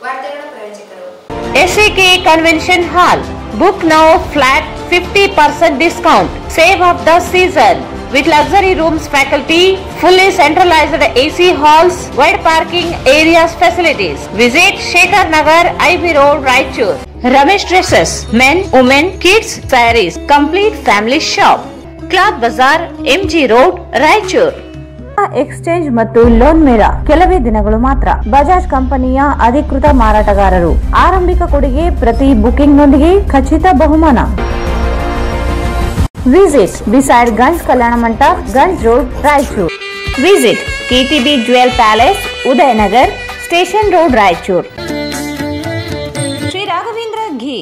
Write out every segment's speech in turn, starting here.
ವಾರ್ತೆಗಳ ಪ್ರಾಯೋಜಕರು SAK Convention Hall. Book now flat 50% discount. Save of the season. With luxury rooms faculty, fully centralized AC halls, wide parking areas facilities. Visit Shekhar Nagar, IB Road, Raichur. Ramesh Dresses, men, women, kids, sarees. Complete family shop. Cloth Bazaar, MG Road, Raichur. Exchange ಮತ್ತು loan ಮೇಳ ಕೆಲವೇ ದಿನಗಳು ಮಾತ್ರ ಬಜಾಜ್ ಕಂಪನಿಯ ಅಧಿಕೃತ ಮಾರಾಟಗಾರರು ಆರಂಭಿಕ ಕೊಡುಗೆ ಪ್ರತಿ ಬುಕಿಂಗ್ ನೊಂದಿಗೆ ಖಚಿತ ಬಹುಮಾನ ವಿಸಿಟ್ ಬಿಸೈಡ್ ಗಂಜ್ ಕಲ್ಯಾಣ ಮಂಟಪ Ganj road Raichur visit KTB jewel palace Udayanagar station road Raichur Shri Raghavendra ghee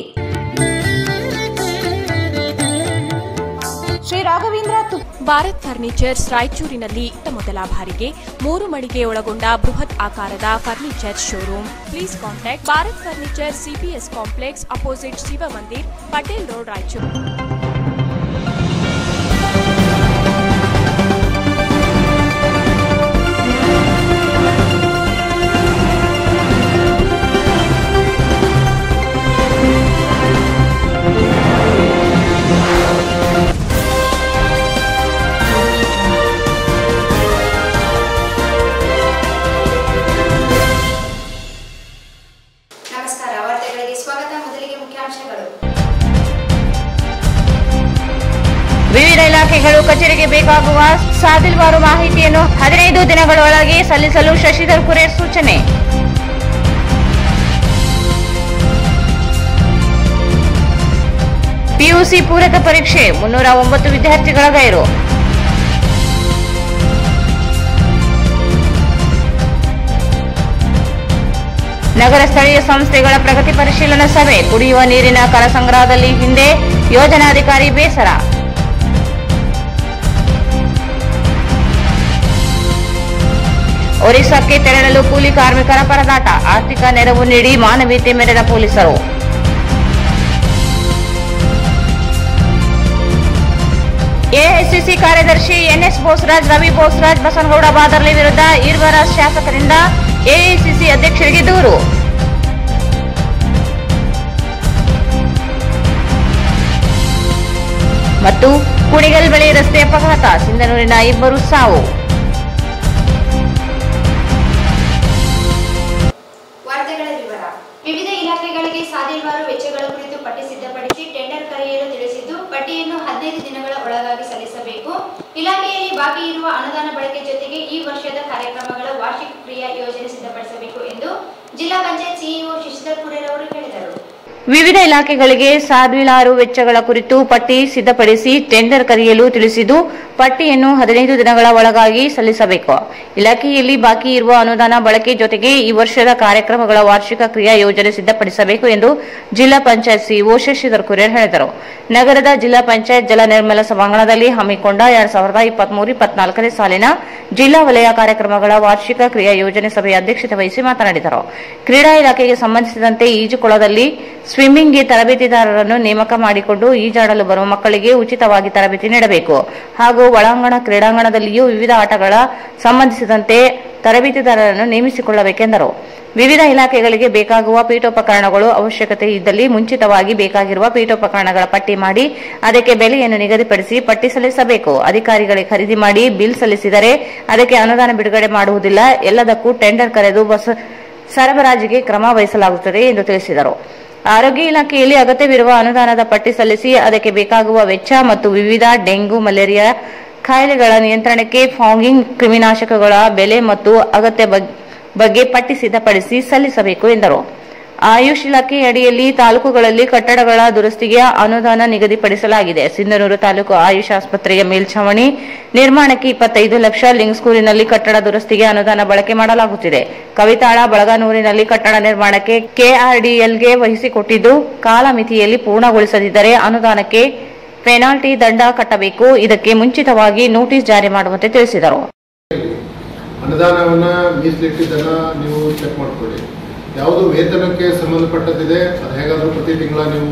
Shri Raghavendra ತುಪ್ಪ ಭಾರತ್ ಫರ್ನಿಚರ್ಸ್ ರಾಯಚೂರಿನಲ್ಲಿ ಇತ್ತ ಮೊದಲ ಬಾರಿಗೆ ಮೂರು ಮಳಿಗೆ ಒಳಗೊಂಡ ಬೃಹತ್ ಆಕಾರದ furniture showroom please contact Bharat furniture CPS complex opposite Shiva Mandir Patel road Raichur ನಮಸ್ಕಾರ ವಾರ್ತೆಗಳಿಗೆ ಸ್ವಾಗತ ಮೊದಲಿಗೆ ಮುಖ್ಯಾಂಶಗಳು ವಿವಿಧ ಇಲಾಖೆಗಳು ಕಚೇರಿಗೆ ಬೇಕಾಗುವ ಸಾದಿಲ್ವಾರು ಮಾಹಿತಿಯನ್ನು ಹದಿನೈದು ದಿನಗಳೊಳಗೆ ಸಲ್ಲಿಸಲು ಶಶಿಧರ್ ಕುರೇರ್ ಸೂಚನೆ ಪಿಯುಸಿ ಪೂರಕ ಪರೀಕ್ಷೆ ಮುನ್ನೂರ ಒಂಬತ್ತು ವಿದ್ಯಾರ್ಥಿಗಳ ಗೈರು ನಗರ ಸ್ಥಳೀಯ ಸಂಸ್ಥೆಗಳ ಪ್ರಗತಿ ಪರಿಶೀಲನಾ ಸಭೆ ಕುಡಿಯುವ ನೀರಿನ ಕರ ಸಂಗ್ರಹದಲ್ಲಿ ಹಿಂದೆ ಯೋಜನಾಧಿಕಾರಿ ಬೇಸರ ಒರಿಸ್ಸಾಕ್ಕೆ ತೆರಳಲು ಕೂಲಿ ಕಾರ್ಮಿಕರ ಪರದಾಟ ಆರ್ಥಿಕ ನೆರವು ನೀಡಿ ಮಾನವೀಯತೆ ಮೆರೆದ ಪೊಲೀಸರು ಎಐಸಿಸಿ ಕಾರ್ಯದರ್ಶಿ ಎನ್ಎಸ್ ಬೋಸರಾಜ್ ರವಿ ಬೋಸರಾಜ್ ಬಸನಗೌಡ ಬಾದರ್ಲಿ ವಿರುದ್ಧ ಇರುವರ ಶಾಸಕರಿಂದ ಎಐಸಿಸಿ ಅಧ್ಯಕ್ಷರಿಗೆ ದೂರು ಮತ್ತು ಕುಣಿಗಲ್ ಬಳಿ ರಸ್ತೆ ಅಪಘಾತ ಸಿಂಧನೂರಿನ ಇಬ್ಬರು ಸಾವು ವಾರ್ತೆಗಳ ವಿವರ ವಿವಿಧ ಇಲಾಖೆಗಳಿಗೆ ಸಾದಿಲ್ವಾರು ವೆಚ್ಚಗಳ ಕುರಿತು ಪಟ್ಟಿ ಸಿದ್ಧಪಡಿಸಿ ಟೆಂಡರ್ ಕರೆಯಲು ತಿಳಿಸಿದ್ದು ಪಟ್ಟಿಯನ್ನು ಹದಿನೈದು ದಿನಗಳ ಒಳಗಾಗಿ ಸಲ್ಲಿಸಬೇಕು ಇಲಾಖೆಯಲ್ಲಿ ಬಾಕಿ ಇರುವ ಅನುದಾನ ಬಳಕೆ ಜೊತೆಗೆ ಈ ವರ್ಷದ ಕಾರ್ಯಕ್ರಮಗಳ ವಾರ್ಷಿಕ ಕ್ರಿಯಾ ಯೋಜನೆ ಸಿದ್ಧಪಡಿಸಬೇಕು ಎಂದು ಜಿಲ್ಲಾ ಪಂಚಾಯತ್ ಸಿಇಒ ಶಶಿಧರ್ ಕುರೇರ್ ಅವರು ಹೇಳಿದರು ವಿವಿಧ ಇಲಾಖೆಗಳಿಗೆ ಸಾವಿರಾರು ವೆಚ್ಚಗಳ ಕುರಿತು ಪಟ್ಟಿ ಸಿದ್ಧಪಡಿಸಿ ಟೆಂಡರ್ ಕರೆಯಲು ತಿಳಿಸಿದ್ದು ಪಟ್ಟಿಯನ್ನು ಹದಿನೈದು ದಿನಗಳ ಒಳಗಾಗಿ ಸಲ್ಲಿಸಬೇಕು ಇಲಾಖೆಯಲ್ಲಿ ಬಾಕಿ ಇರುವ ಅನುದಾನ ಬಳಕೆ ಜೊತೆಗೆ ಈ ವರ್ಷದ ಕಾರ್ಯಕ್ರಮಗಳ ವಾರ್ಷಿಕ ಕ್ರಿಯಾ ಯೋಜನೆ ಸಿದ್ಧಪಡಿಸಬೇಕು ಎಂದು ಜಿಲ್ಲಾ ಪಂಚಾಯತ್ ಸಿಇಒ ಶಶಿಧರ್ ಕುರೇರ್ ಹೇಳಿದರು ನಗರದ ಜಿಲ್ಲಾ ಪಂಚಾಯತ್ ಜಲ ನಿರ್ಮಲ ಸಭಾಂಗಣದಲ್ಲಿ ಹಮ್ಮಿಕೊಂಡ ಎರಡ್ ಸಾವಿರದ ಇಪ್ಪತ್ಮೂರು ಇಪ್ಪತ್ನಾಲ್ಕನೇ ಸಾಲಿನ ಜಿಲ್ಲಾ ವಲಯ ಕಾರ್ಯಕ್ರಮಗಳ ವಾರ್ಷಿಕ ಕ್ರಿಯಾ ಯೋಜನೆ ಸಭೆಯ ಅಧ್ಯಕ್ಷತೆ ವಹಿಸಿ ಮಾತನಾಡಿದರು ಕ್ರೀಡಾ ಇಲಾಖೆಗೆ ಸಂಬಂಧಿಸಿದಂತೆ ಈಜುಕೊಳದಲ್ಲಿ ಸ್ವಿಮ್ಮಿಂಗ್ಗೆ ತರಬೇತಿದಾರರನ್ನು ನೇಮಕ ಮಾಡಿಕೊಂಡು ಈಜಾಡಲು ಬರುವ ಮಕ್ಕಳಿಗೆ ಉಚಿತವಾಗಿ ತರಬೇತಿ ನೀಡಬೇಕು ಹಾಗೂ ಒಳಾಂಗಣ ಕ್ರೀಡಾಂಗಣದಲ್ಲಿಯೂ ವಿವಿಧ ಆಟಗಳ ಸಂಬಂಧಿಸಿದಂತೆ ತರಬೇತಿದಾರರನ್ನು ನೇಮಿಸಿಕೊಳ್ಳಬೇಕೆಂದರು ವಿವಿಧ ಇಲಾಖೆಗಳಿಗೆ ಬೇಕಾಗುವ ಪೀಠೋಪಕರಣಗಳು ಅವಶ್ಯಕತೆ ಇದ್ದಲ್ಲಿ ಮುಂಚಿತವಾಗಿ ಬೇಕಾಗಿರುವ ಪೀಠೋಪಕರಣಗಳ ಪಟ್ಟಿ ಮಾಡಿ ಅದಕ್ಕೆ ಬೆಲೆಯನ್ನು ನಿಗದಿಪಡಿಸಿ ಪಟ್ಟಿ ಸಲ್ಲಿಸಬೇಕು ಅಧಿಕಾರಿಗಳಿಗೆ ಖರೀದಿ ಮಾಡಿ ಬಿಲ್ ಸಲ್ಲಿಸಿದರೆ ಅದಕ್ಕೆ ಅನುದಾನ ಬಿಡುಗಡೆ ಮಾಡುವುದಿಲ್ಲ ಎಲ್ಲದಕ್ಕೂ ಟೆಂಡರ್ ಕರೆದು ಬಸ್ ಸರಬರಾಜಿಗೆ ಕ್ರಮ ವಹಿಸಲಾಗುತ್ತದೆ ಎಂದು ತಿಳಿಸಿದರು ಆರೋಗ್ಯ ಇಲಾಖೆಯಲ್ಲಿ ಅಗತ್ಯವಿರುವ ಅನುದಾನದ ಪಟ್ಟಿ ಸಲ್ಲಿಸಿ ಅದಕ್ಕೆ ಬೇಕಾಗುವ ವೆಚ್ಚ ಮತ್ತು ವಿವಿಧ ಡೆಂಗು ಮಲೇರಿಯಾ ಕಾಯಿಲೆಗಳ ನಿಯಂತ್ರಣಕ್ಕೆ ಫಾಂಗಿಂಗ್ ಕ್ರಿಮಿನಾಶಕಗಳ ಬೆಲೆ ಮತ್ತು ಅಗತ್ಯ ಬಗ್- ಬಗ್ಗೆ ಪಟ್ಟಿ ಸಿದ್ಧಪಡಿಸಿ ಸಲ್ಲಿಸಬೇಕು ಎಂದರು ಆಯುಷ್ ಇಲಾಖೆ ಅಡಿಯಲ್ಲಿ ತಾಲೂಕುಗಳಲ್ಲಿ ಕಟ್ಟಡಗಳ ದುರಸ್ತಿಗೆ ಅನುದಾನ ನಿಗದಿಪಡಿಸಲಾಗಿದೆ ಸಿಂಧನೂರು ತಾಲೂಕು ಆಯುಷ್ ಆಸ್ಪತ್ರೆಯ ಮೇಲ್ಛಾವಣಿ ನಿರ್ಮಾಣಕ್ಕೆ ಇಪ್ಪತ್ತೈದು ಲಕ್ಷ ಲಿಂಗ್ಸ್ಕೂರಿನಲ್ಲಿ ಕಟ್ಟಡ ದುರಸ್ತಿಗೆ ಅನುದಾನ ಬಳಕೆ ಮಾಡಲಾಗುತ್ತಿದೆ ಕವಿತಾಳ ಬಳಗನೂರಿನಲ್ಲಿ ಕಟ್ಟಡ ನಿರ್ಮಾಣಕ್ಕೆ ಕೆಆರ್ಡಿಎಲ್ಗೆ ವಹಿಸಿಕೊಟ್ಟಿದ್ದು ಕಾಲಮಿತಿಯಲ್ಲಿ ಪೂರ್ಣಗೊಳಿಸದಿದ್ದರೆ ಅನುದಾನಕ್ಕೆ ಪೆನಾಲ್ಟಿ ದಂಡ ಕಟ್ಟಬೇಕು ಇದಕ್ಕೆ ಮುಂಚಿತವಾಗಿ ನೋಟಿಸ್ ಜಾರಿ ಮಾಡುವಂತೆ ತಿಳಿಸಿದರು ಅನುದಾನವನ್ನು ಮೀಸಲಿಟ್ಟಿದ್ದನ್ನ ನೀವು ಚೆಕ್ ಮಾಡ್ಕೊಳ್ಳಿ ಯಾವುದು ವೇತನಕ್ಕೆ ಸಂಬಂಧಪಟ್ಟದ್ದಿದೆ ಅದು ಹೇಗಾದರೂ ಪ್ರತಿ ತಿಂಗಳ ನೀವು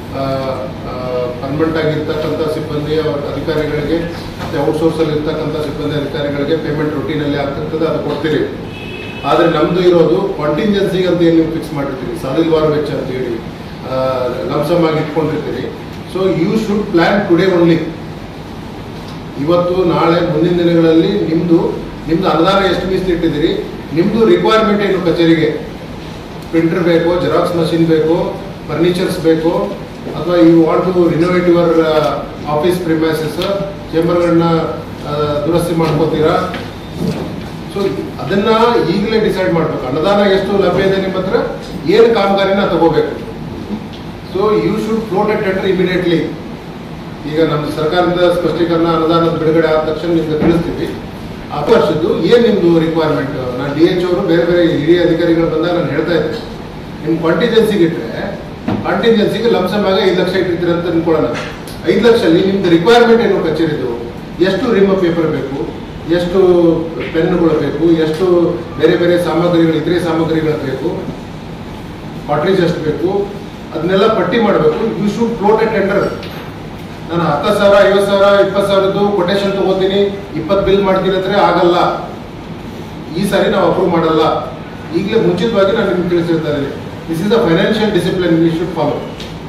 ಪರ್ಮನೆಂಟ್ ಆಗಿರ್ತಕ್ಕಂಥ ಸಿಬ್ಬಂದಿ ಅವ್ರ ಅಧಿಕಾರಿಗಳಿಗೆ ಮತ್ತು ಔಟ್ಸೋರ್ಸಲ್ಲಿ ಇರ್ತಕ್ಕಂಥ ಸಿಬ್ಬಂದಿ ಅಧಿಕಾರಿಗಳಿಗೆ ಪೇಮೆಂಟ್ ರೊಟೀನಲ್ಲಿ ಆಗ್ತಿರ್ತದೆ ಅದು ಕೊಡ್ತೀರಿ ಆದರೆ ನಮ್ದು ಇರೋದು ಕಾಂಟಿಂಜೆನ್ಸಿಗೆ ಅಂತ ಏನು ನೀವು ಫಿಕ್ಸ್ ಮಾಡಿರ್ತೀರಿ ಸಾಲಿಲ್ವಾರ್ ವೆಚ್ಚ ಅಂತ ಹೇಳಿ ಲಂಸಮ್ ಆಗಿ ಇಟ್ಕೊಂಡಿರ್ತೀರಿ so you should plan today only ಇವತ್ತು ನಾಳೆ ಮುಂದಿನ ದಿನಗಳಲ್ಲಿ ನಿಮ್ಮದು ನಿಮ್ದು ಅನುದಾನ ಎಷ್ಟು ಮೀಸಲಿಟ್ಟಿದ್ದೀರಿ ನಿಮ್ಮದು ರಿಕ್ವೈರ್ಮೆಂಟ್ ಏನು ಕಚೇರಿಗೆ ಪ್ರಿಂಟರ್ ಬೇಕು ಜೆರಾಕ್ಸ್ ಮಷಿನ್ ಬೇಕು ಫರ್ನಿಚರ್ಸ್ ಬೇಕು ಅಥವಾ you want to renovate your office premises ಚೇಂಬರ್ಗಳನ್ನ ದುರಸ್ತಿ ಮಾಡ್ಕೋತೀರಾ ಸೊ ಅದನ್ನ ಈಗಲೇ ಡಿಸೈಡ್ ಮಾಡಬೇಕು ಅನುದಾನ ಎಷ್ಟು ಲಭ್ಯ ಇದೆ ನಿಮ್ಮ ಹತ್ರ ಏನು ಕಾಮಗಾರಿನ ತಗೋಬೇಕು so you should float a tender immediately ಈಗ ನಮ್ಮ ಸರ್ಕಾರದ ಸ್ಪಷ್ಟೀಕರಣ ಅನುದಾನದ ಬಿಡುಗಡೆ ಆದ ತಕ್ಷಣ ನಿಮ್ಗೆ ತಿಳಿಸ್ತೀವಿ ಆ ವರ್ಷದ್ದು ಏನು ನಿಮ್ಮದು ರಿಕ್ವೈರ್ಮೆಂಟ್ ನಾನು ಡಿ ಎಚ್ ಅವರು ಬೇರೆ ಬೇರೆ ಹಿರಿಯ ಅಧಿಕಾರಿಗಳು ಬಂದಾಗ ನಾನು ಹೇಳ್ತಾ ಇದ್ದೆ ನಿಮ್ಮ ಕಾಂಟಿಜೆನ್ಸಿಗೆ ಇಟ್ಟರೆ ಕಾಂಟಿಜೆನ್ಸಿಗೆ ಲಂಸಮಾಗ ಐದು ಲಕ್ಷ ಇಟ್ಟಿರ್ತೀರ ಅಂತ ಅನ್ಕೊಳ್ಳೋಣ ಐದು ಲಕ್ಷಲ್ಲಿ ನಿಮ್ದು ರಿಕ್ವೈರ್ಮೆಂಟ್ ಏನು ಕಚೇರಿದು ಎಷ್ಟು ರಿಮ್ ಪೇಪರ್ ಬೇಕು ಎಷ್ಟು ಪೆನ್ನುಗಳು ಬೇಕು ಎಷ್ಟು ಬೇರೆ ಬೇರೆ ಸಾಮಗ್ರಿಗಳು ಇತರೆ ಸಾಮಗ್ರಿಗಳು ಬೇಕು ಕಾಟ್ರೇಜ್ ಎಷ್ಟು ಬೇಕು ಅದನ್ನೆಲ್ಲ ಪಟ್ಟಿ ಮಾಡಬೇಕು you should float a tender ನಾನು ಹತ್ತು ಸಾವಿರ ಐವತ್ತು ಸಾವಿರ ಇಪ್ಪತ್ತು ಸಾವಿರದ್ದು ಕೊಟೇಶನ್ ತಗೋತೀನಿ ಇಪ್ಪತ್ತು ಬಿಲ್ ಮಾಡ್ತೀನಿ ಅಂದ್ರೆ ಆಗಲ್ಲ ಈ ಸಾರಿ ನಾವು ಅಪ್ರೂವ್ ಮಾಡಲ್ಲ ಈಗಲೇ ಮುಂಚಿತವಾಗಿ ನಾನು ನಿಮ್ಗೆ ತಿಳಿಸಿರ್ತಾ ಇದ್ದೀನಿ this is a financial discipline we should follow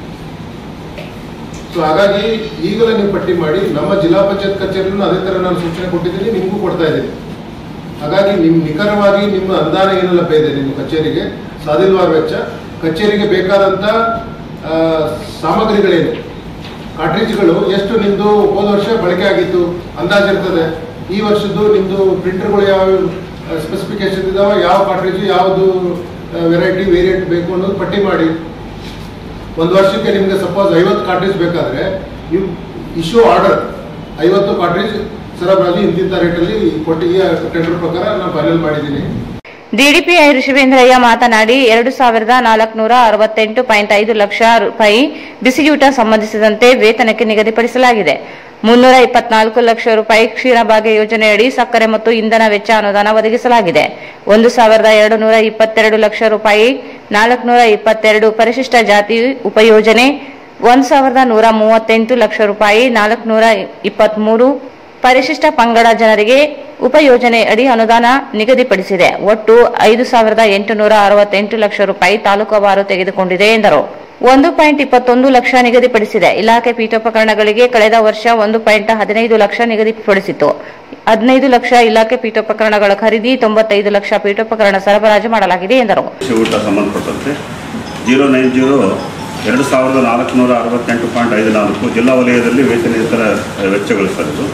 so ಹಾಗಾಗಿ ಈಗಲೇ ನೀವು ಪಟ್ಟಿ ಮಾಡಿ ನಮ್ಮ ಜಿಲ್ಲಾ ಪಂಚಾಯತ್ ಕಚೇರಿಯಲ್ಲೂ ಅದೇ ಥರ ನಾನು ಸೂಚನೆ ಕೊಟ್ಟಿದ್ದೀನಿ ನಿಮಗೂ ಕೊಡ್ತಾ ಇದ್ದೀನಿ ಹಾಗಾಗಿ ನಿಮ್ಮ ನಿಖರವಾಗಿ ನಿಮ್ಮ ಅನುದಾನ ಏನು ಲಭ್ಯ ಇದೆ ನಿಮ್ಮ ಕಚೇರಿಗೆ ಸಾಧಿಲ್ವಾರ್ ವೆಚ್ಚ ಕಚೇರಿಗೆ ಬೇಕಾದಂಥ ಆ, ಸಾಮಗ್ರಿಗಳೇನು ಕಾರ್ಟ್ರಿಜ್ಗಳು ಎಷ್ಟು ನಿಮ್ಮದು ಹೋದ ವರ್ಷ ಬಳಕೆ ಆಗಿತ್ತು ಅಂದಾಜಿರ್ತದೆ ಈ ವರ್ಷದ್ದು ನಿಮ್ಮದು ಪ್ರಿಂಟರ್ಗಳು ಯಾವ ಸ್ಪೆಸಿಫಿಕೇಶನ್ ಇದಾವೆ ಯಾವ ಕಾರ್ಟ್ರಿಜ್ ಯಾವುದು ವೆರೈಟಿ ವೇರಿಯಂಟ್ ಬೇಕು ಅನ್ನೋದು ಪಟ್ಟಿ ಮಾಡಿ ಒಂದು ವರ್ಷಕ್ಕೆ ನಿಮಗೆ ಸಪೋಸ್ ಐವತ್ತು ಕಾರ್ಟ್ರಿಜ್ ಬೇಕಾದರೆ ನೀವು ಇಶ್ಯೂ ಆರ್ಡರ್ ಐವತ್ತು ಕಾರ್ಟ್ರಿಜ್ ಸರಬರಾಜು ಇಂತಿಂಥ ರೇಟಲ್ಲಿ ಕೊಟ್ಟು ಈ ಟೆಂಡರ್ ಪ್ರಕಾರ ನಾನು ಫೈನಲ್ ಮಾಡಿದ್ದೀನಿ ಡಿಡಿಪಿಐ ಋಷಿವೇಂದ್ರಯ್ಯ ಮಾತನಾಡಿ ಎರಡು ಸಾವಿರದ ನಾಲ್ಕುನೂರ ಅರವತ್ತೆಂಟು ಪಾಯಿಂಟ್ ಐದು ಲಕ್ಷ ರೂಪಾಯಿ ಬಿಸಿಯೂಟ ಸಂಬಂಧಿಸಿದಂತೆ ವೇತನಕ್ಕೆ ನಿಗದಿಪಡಿಸಲಾಗಿದೆ ಮುನ್ನೂರ ಇಪ್ಪತ್ನಾಲ್ಕು ಲಕ್ಷ ರೂಪಾಯಿ ಕ್ಷೀರಭಾಗ್ಯ ಯೋಜನೆಯಡಿ ಸಕ್ಕರೆ ಮತ್ತು ಇಂಧನ ವೆಚ್ಚ ಅನುದಾನ ಒದಗಿಸಲಾಗಿದೆ ಒಂದು ಸಾವಿರದ ಎರಡು ನೂರ ಇಪ್ಪತ್ತೆರಡು ಲಕ್ಷ ರೂಪಾಯಿ ನಾಲ್ಕುನೂರ ಇಪ್ಪತ್ತೆರಡು ಪರಿಶಿಷ್ಟ ಜಾತಿ ಉಪಯೋಜನೆ ಒಂದು ಸಾವಿರದ ನೂರ ಮೂವತ್ತೆಂಟು ಲಕ್ಷ ರೂಪಾಯಿ ನಾಲ್ಕುನೂರ ಇಪ್ಪತ್ಮೂರು ಪರಿಶಿಷ್ಟ ಪಂಗಡ ಜನರಿಗೆ ಉಪಯೋಜನೆ ಅಡಿ ಅನುದಾನ ನಿಗದಿಪಡಿಸಿದೆ ಒಟ್ಟು ಐದು ಸಾವಿರದ ಎಂಟುನೂರ ಅರವತ್ತೆಂಟು ಲಕ್ಷ ರೂಪಾಯಿ ತಾಲೂಕುವಾರು ತೆಗೆದುಕೊಂಡಿದೆ ಎಂದರು ಒಂದು ಪಾಯಿಂಟ್ ಇಪ್ಪತ್ತೊಂದು ಲಕ್ಷ ನಿಗದಿಪಡಿಸಿದೆ ಇಲಾಖೆ ಪೀಠೋಪಕರಣಗಳಿಗೆ ಕಳೆದ ವರ್ಷ ಒಂದು ಪಾಯಿಂಟ್ ಹದಿನೈದು ಲಕ್ಷ ನಿಗದಿಪಡಿಸಿತ್ತು ಹದಿನೈದು ಲಕ್ಷ ಇಲಾಖೆ ಪೀಠೋಪಕರಣಗಳ ಖರೀದಿ ತೊಂಬತ್ತೈದು ಲಕ್ಷ ಪೀಠೋಪಕರಣ ಸರಬರಾಜು ಮಾಡಲಾಗಿದೆ ಎಂದರು ಕೃಷಿ ಊಟ ಸಂಬಂಧಪಟ್ಟಂತೆ ಜೀರೋ ನೈನ್ ಜೀರೋ ಎರಡು ಸಾವಿರದ ನಾಲ್ಕುನೂರ ಅರವತ್ತೆಂಟು ಪಾಯಿಂಟ್ ಐದು ನಾಲ್ಕು ಜಿಲ್ಲಾ ವಲಯದಲ್ಲಿ ವೇತನೇತರ ವೆಚ್ಚಗಳು ಸರ್ ಇದು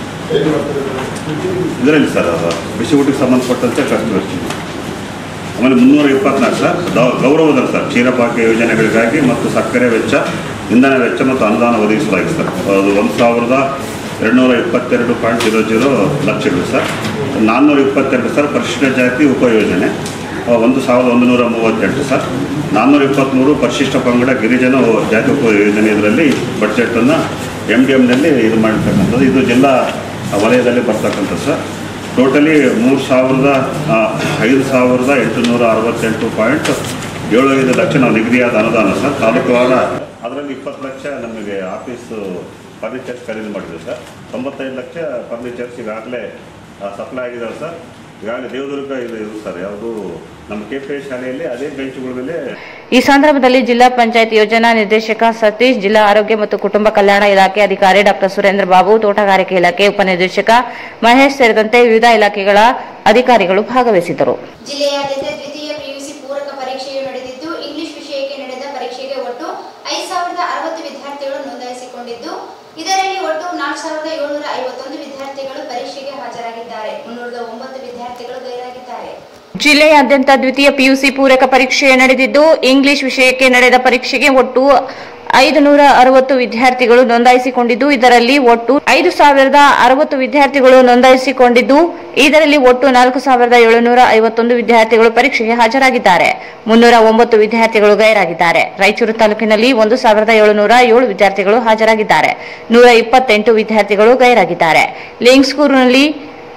ಇದರಲ್ಲಿ ಸರ್ ಅದು ಕೃಷಿ ಊಟಕ್ಕೆ ಸಂಬಂಧಪಟ್ಟಂತೆ ಖರ್ಚು ವೆಚ್ಚ ಆಮೇಲೆ ಮುನ್ನೂರ ಇಪ್ಪತ್ನಾಲ್ಕು ಸರ್ ದ- ಗೌರವಧನ ಸರ್ ಕ್ಷೀರಭಾಗ್ಯ ಯೋಜನೆಗಳಿಗಾಗಿ ಮತ್ತು ಸಕ್ಕರೆ ವೆಚ್ಚ ಇಂಧನ ವೆಚ್ಚ ಮತ್ತು ಅನುದಾನ ಒದಗಿಸಲಾಗಿದೆ ಸರ್ ಅದು ಒಂದು ಸಾವಿರದ ಎರಡುನೂರ ಇಪ್ಪತ್ತೆರಡು ಪಾಯಿಂಟ್ ಜೀರೋ ಜೀರೋ ಲಕ್ಷಗಳು ಸರ್ ನಾನ್ನೂರ ಇಪ್ಪತ್ತೆರಡು ಸರ್ ಪರಿಶಿಷ್ಟ ಜಾತಿ ಉಪಯೋಜನೆ ಆ, ಒಂದು ಸಾವಿರದ ಒಂದು ನೂರ ಮೂವತ್ತೆಂಟು ಸರ್ ನಾನ್ನೂರ ಇಪ್ಪತ್ತ್ಮೂರು ಪರಿಶಿಷ್ಟ ಪಂಗಡ ಗಿರಿಜನ ಜಾತಿ ಉಪಯೋಜನೆ ಇದರಲ್ಲಿ ಬಡ್ಜೆಟನ್ನು ಎಮ್ ಡಿ ಎಮ್ನಲ್ಲಿ ಇದು ಮಾಡಿರ್ತಕ್ಕಂಥದ್ದು ಇದು ಜಿಲ್ಲಾ ವಲಯದಲ್ಲಿ ಬರ್ತಕ್ಕಂಥದ್ದು ಸರ್ ಟೋಟಲಿ ಮೂರು ಸಾವಿರದ ಆ, ಐದು ಸಾವಿರದ ಎಂಟುನೂರ ಅರವತ್ತೆಂಟು ಪಾಯಿಂಟ್ ಏಳು ಐದು ಲಕ್ಷ ನಾವು ನಿಗದಿಯಾದ ಅನುದಾನ ಸರ್ ತಾಲೂಕುವಾರ ಅದರಲ್ಲಿ ಇಪ್ಪತ್ತು ಲಕ್ಷ ನಮಗೆ ಆಫೀಸು ಫರ್ನಿಚರ್ಸ್ ಖರೀದಿ ಮಾಡಿದ್ವಿ ಸರ್ ತೊಂಬತ್ತೈದು ಲಕ್ಷ ಫರ್ನಿಚರ್ಸ್ ಈಗಾಗಲೇ ಸಪ್ಲೈ ಆಗಿದ್ದಾವೆ ಸರ್ ಈಗಾಗಲೇ ದೇವದುರ್ಗ ಇದು ಇದು ಸರ್ ಯಾವುದು ನಮ್ಮ ಕೆ ಪಿ ಶಾಲೆಯಲ್ಲಿ ಅದೇ ಬೆಂಚುಗಳ ಮೇಲೆ ಈ ಸಂದರ್ಭದಲ್ಲಿ ಜಿಲ್ಲಾ ಪಂಚಾಯತ್ ಯೋಜನಾ ನಿರ್ದೇಶಕ ಸತೀಶ್ ಜಿಲ್ಲಾ ಆರೋಗ್ಯ ಮತ್ತು ಕುಟುಂಬ ಕಲ್ಯಾಣ ಇಲಾಖೆ ಅಧಿಕಾರಿ ಡಾಕ್ಟರ್ ಸುರೇಂದ್ರ ಬಾಬು ತೋಟಗಾರಿಕೆ ಇಲಾಖೆ ಉಪನಿರ್ದೇಶಕ ಮಹೇಶ್ ಸೇರಿದಂತೆ ವಿವಿಧ ಇಲಾಖೆಗಳ ಅಧಿಕಾರಿಗಳು ಭಾಗವಹಿಸಿದ್ದರು ಜಿಲ್ಲೆಯಾದ್ಯಂತ ದ್ವಿತೀಯ ಪಿಯುಸಿ ಪೂರಕ ಪರೀಕ್ಷೆಯು ನಡೆದಿದ್ದು ಇಂಗ್ಲಿಷ್ ವಿಷಯಕ್ಕೆ ನಡೆದ ಪರೀಕ್ಷೆಗೆ ಒಟ್ಟು ಐದು ಸಾವಿರದ ಅರವತ್ತು ವಿದ್ಯಾರ್ಥಿಗಳು ನೋಂದಾಯಿಸಿಕೊಂಡಿದ್ದು ಇದರಲ್ಲಿ ಒಟ್ಟು ನಾಲ್ಕು ಸಾವಿರದ ಏಳ್ನೂರ ಐವತ್ತೊಂದು ವಿದ್ಯಾರ್ಥಿಗಳು ಪರೀಕ್ಷೆಗೆ ಹಾಜರಾಗಿದ್ದಾರೆ ಮುನ್ನೂರ ಒಂಬತ್ತು ವಿದ್ಯಾರ್ಥಿಗಳು ಗೈರಾಗಿದ್ದಾರೆ ಜಿಲ್ಲೆಯಾದ್ಯಂತ ದ್ವಿತೀಯ ಪಿಯುಸಿ ಪೂರಕ ಪರೀಕ್ಷೆ ನಡೆದಿದ್ದು ಇಂಗ್ಲಿಷ್ ವಿಷಯಕ್ಕೆ ನಡೆದ ಪರೀಕ್ಷೆಗೆ ಒಟ್ಟು ಐದು ನೂರ ಅರವತ್ತು ವಿದ್ಯಾರ್ಥಿಗಳು ನೋಂದಾಯಿಸಿಕೊಂಡಿದ್ದು ಇದರಲ್ಲಿ ಒಟ್ಟು ಐದು ಸಾವಿರದ ಅರವತ್ತು ವಿದ್ಯಾರ್ಥಿಗಳು ನೋಂದಾಯಿಸಿಕೊಂಡಿದ್ದು ಇದರಲ್ಲಿ ಒಟ್ಟು ನಾಲ್ಕು ಸಾವಿರದ ಏಳುನೂರ ಐವತ್ತೊಂದು ವಿದ್ಯಾರ್ಥಿಗಳು ಪರೀಕ್ಷೆಗೆ ಹಾಜರಾಗಿದ್ದಾರೆ ಮುನ್ನೂರ ಒಂಬತ್ತು ವಿದ್ಯಾರ್ಥಿಗಳು ಗೈರಾಗಿದ್ದಾರೆ ರಾಯಚೂರು ತಾಲೂಕಿನಲ್ಲಿ ಒಂದು ಸಾವಿರದ ಏಳುನೂರ ಏಳು ವಿದ್ಯಾರ್ಥಿಗಳು ಹಾಜರಾಗಿದ್ದಾರೆ ನೂರ ಇಪ್ಪತ್ತೆಂಟು ವಿದ್ಯಾರ್ಥಿಗಳು ಗೈರಾಗಿದ್ದಾರೆ ಲಿಂಗ್ಸ್ಕೂರಿನಲ್ಲಿ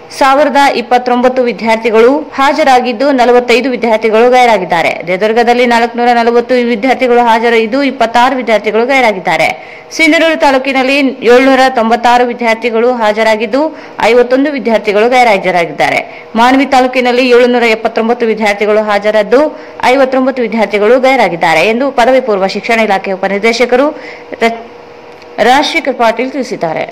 ಸಾವಿರದ ಇಪ್ಪತ್ತೊಂಬತ್ತು ವಿದ್ಯಾರ್ಥಿಗಳು ಹಾಜರಾಗಿದ್ದು ನಲವತ್ತೈದು ವಿದ್ಯಾರ್ಥಿಗಳು ಗೈರಾಗಿದ್ದಾರೆ ದೇದುರ್ಗದಲ್ಲಿ ನಾಲ್ಕುನೂರ ನಲವತ್ತು ವಿದ್ಯಾರ್ಥಿಗಳು ಹಾಜರಿದ್ದು ಇಪ್ಪತ್ತಾರು ವಿದ್ಯಾರ್ಥಿಗಳು ಗೈರಾಗಿದ್ದಾರೆ ಸಿಂಧನೂರು ತಾಲೂಕಿನಲ್ಲಿ ಏಳ್ನೂರ ತೊಂಬತ್ತಾರು ವಿದ್ಯಾರ್ಥಿಗಳು ಹಾಜರಾಗಿದ್ದು ಐವತ್ತೊಂದು ವಿದ್ಯಾರ್ಥಿಗಳು ಗೈರಾಜರಾಗಿದ್ದಾರೆ ಮಾನ್ವಿ ತಾಲೂಕಿನಲ್ಲಿ ಏಳುನೂರ ಎಪ್ಪತ್ತೊಂಬತ್ತು ವಿದ್ಯಾರ್ಥಿಗಳು ಹಾಜರಾದ್ದು ಐವತ್ತೊಂಬತ್ತು ವಿದ್ಯಾರ್ಥಿಗಳು ಗೈರಾಗಿದ್ದಾರೆ ಎಂದು ಪದವಿ ಪೂರ್ವ ಶಿಕ್ಷಣ ಇಲಾಖೆ ಉಪನಿರ್ದೇಶಕರು ರ- ರಾಜಶೇಖರ್ ಪಾಟೀಲ್ ತಿಳಿಸಿದ್ದಾರೆ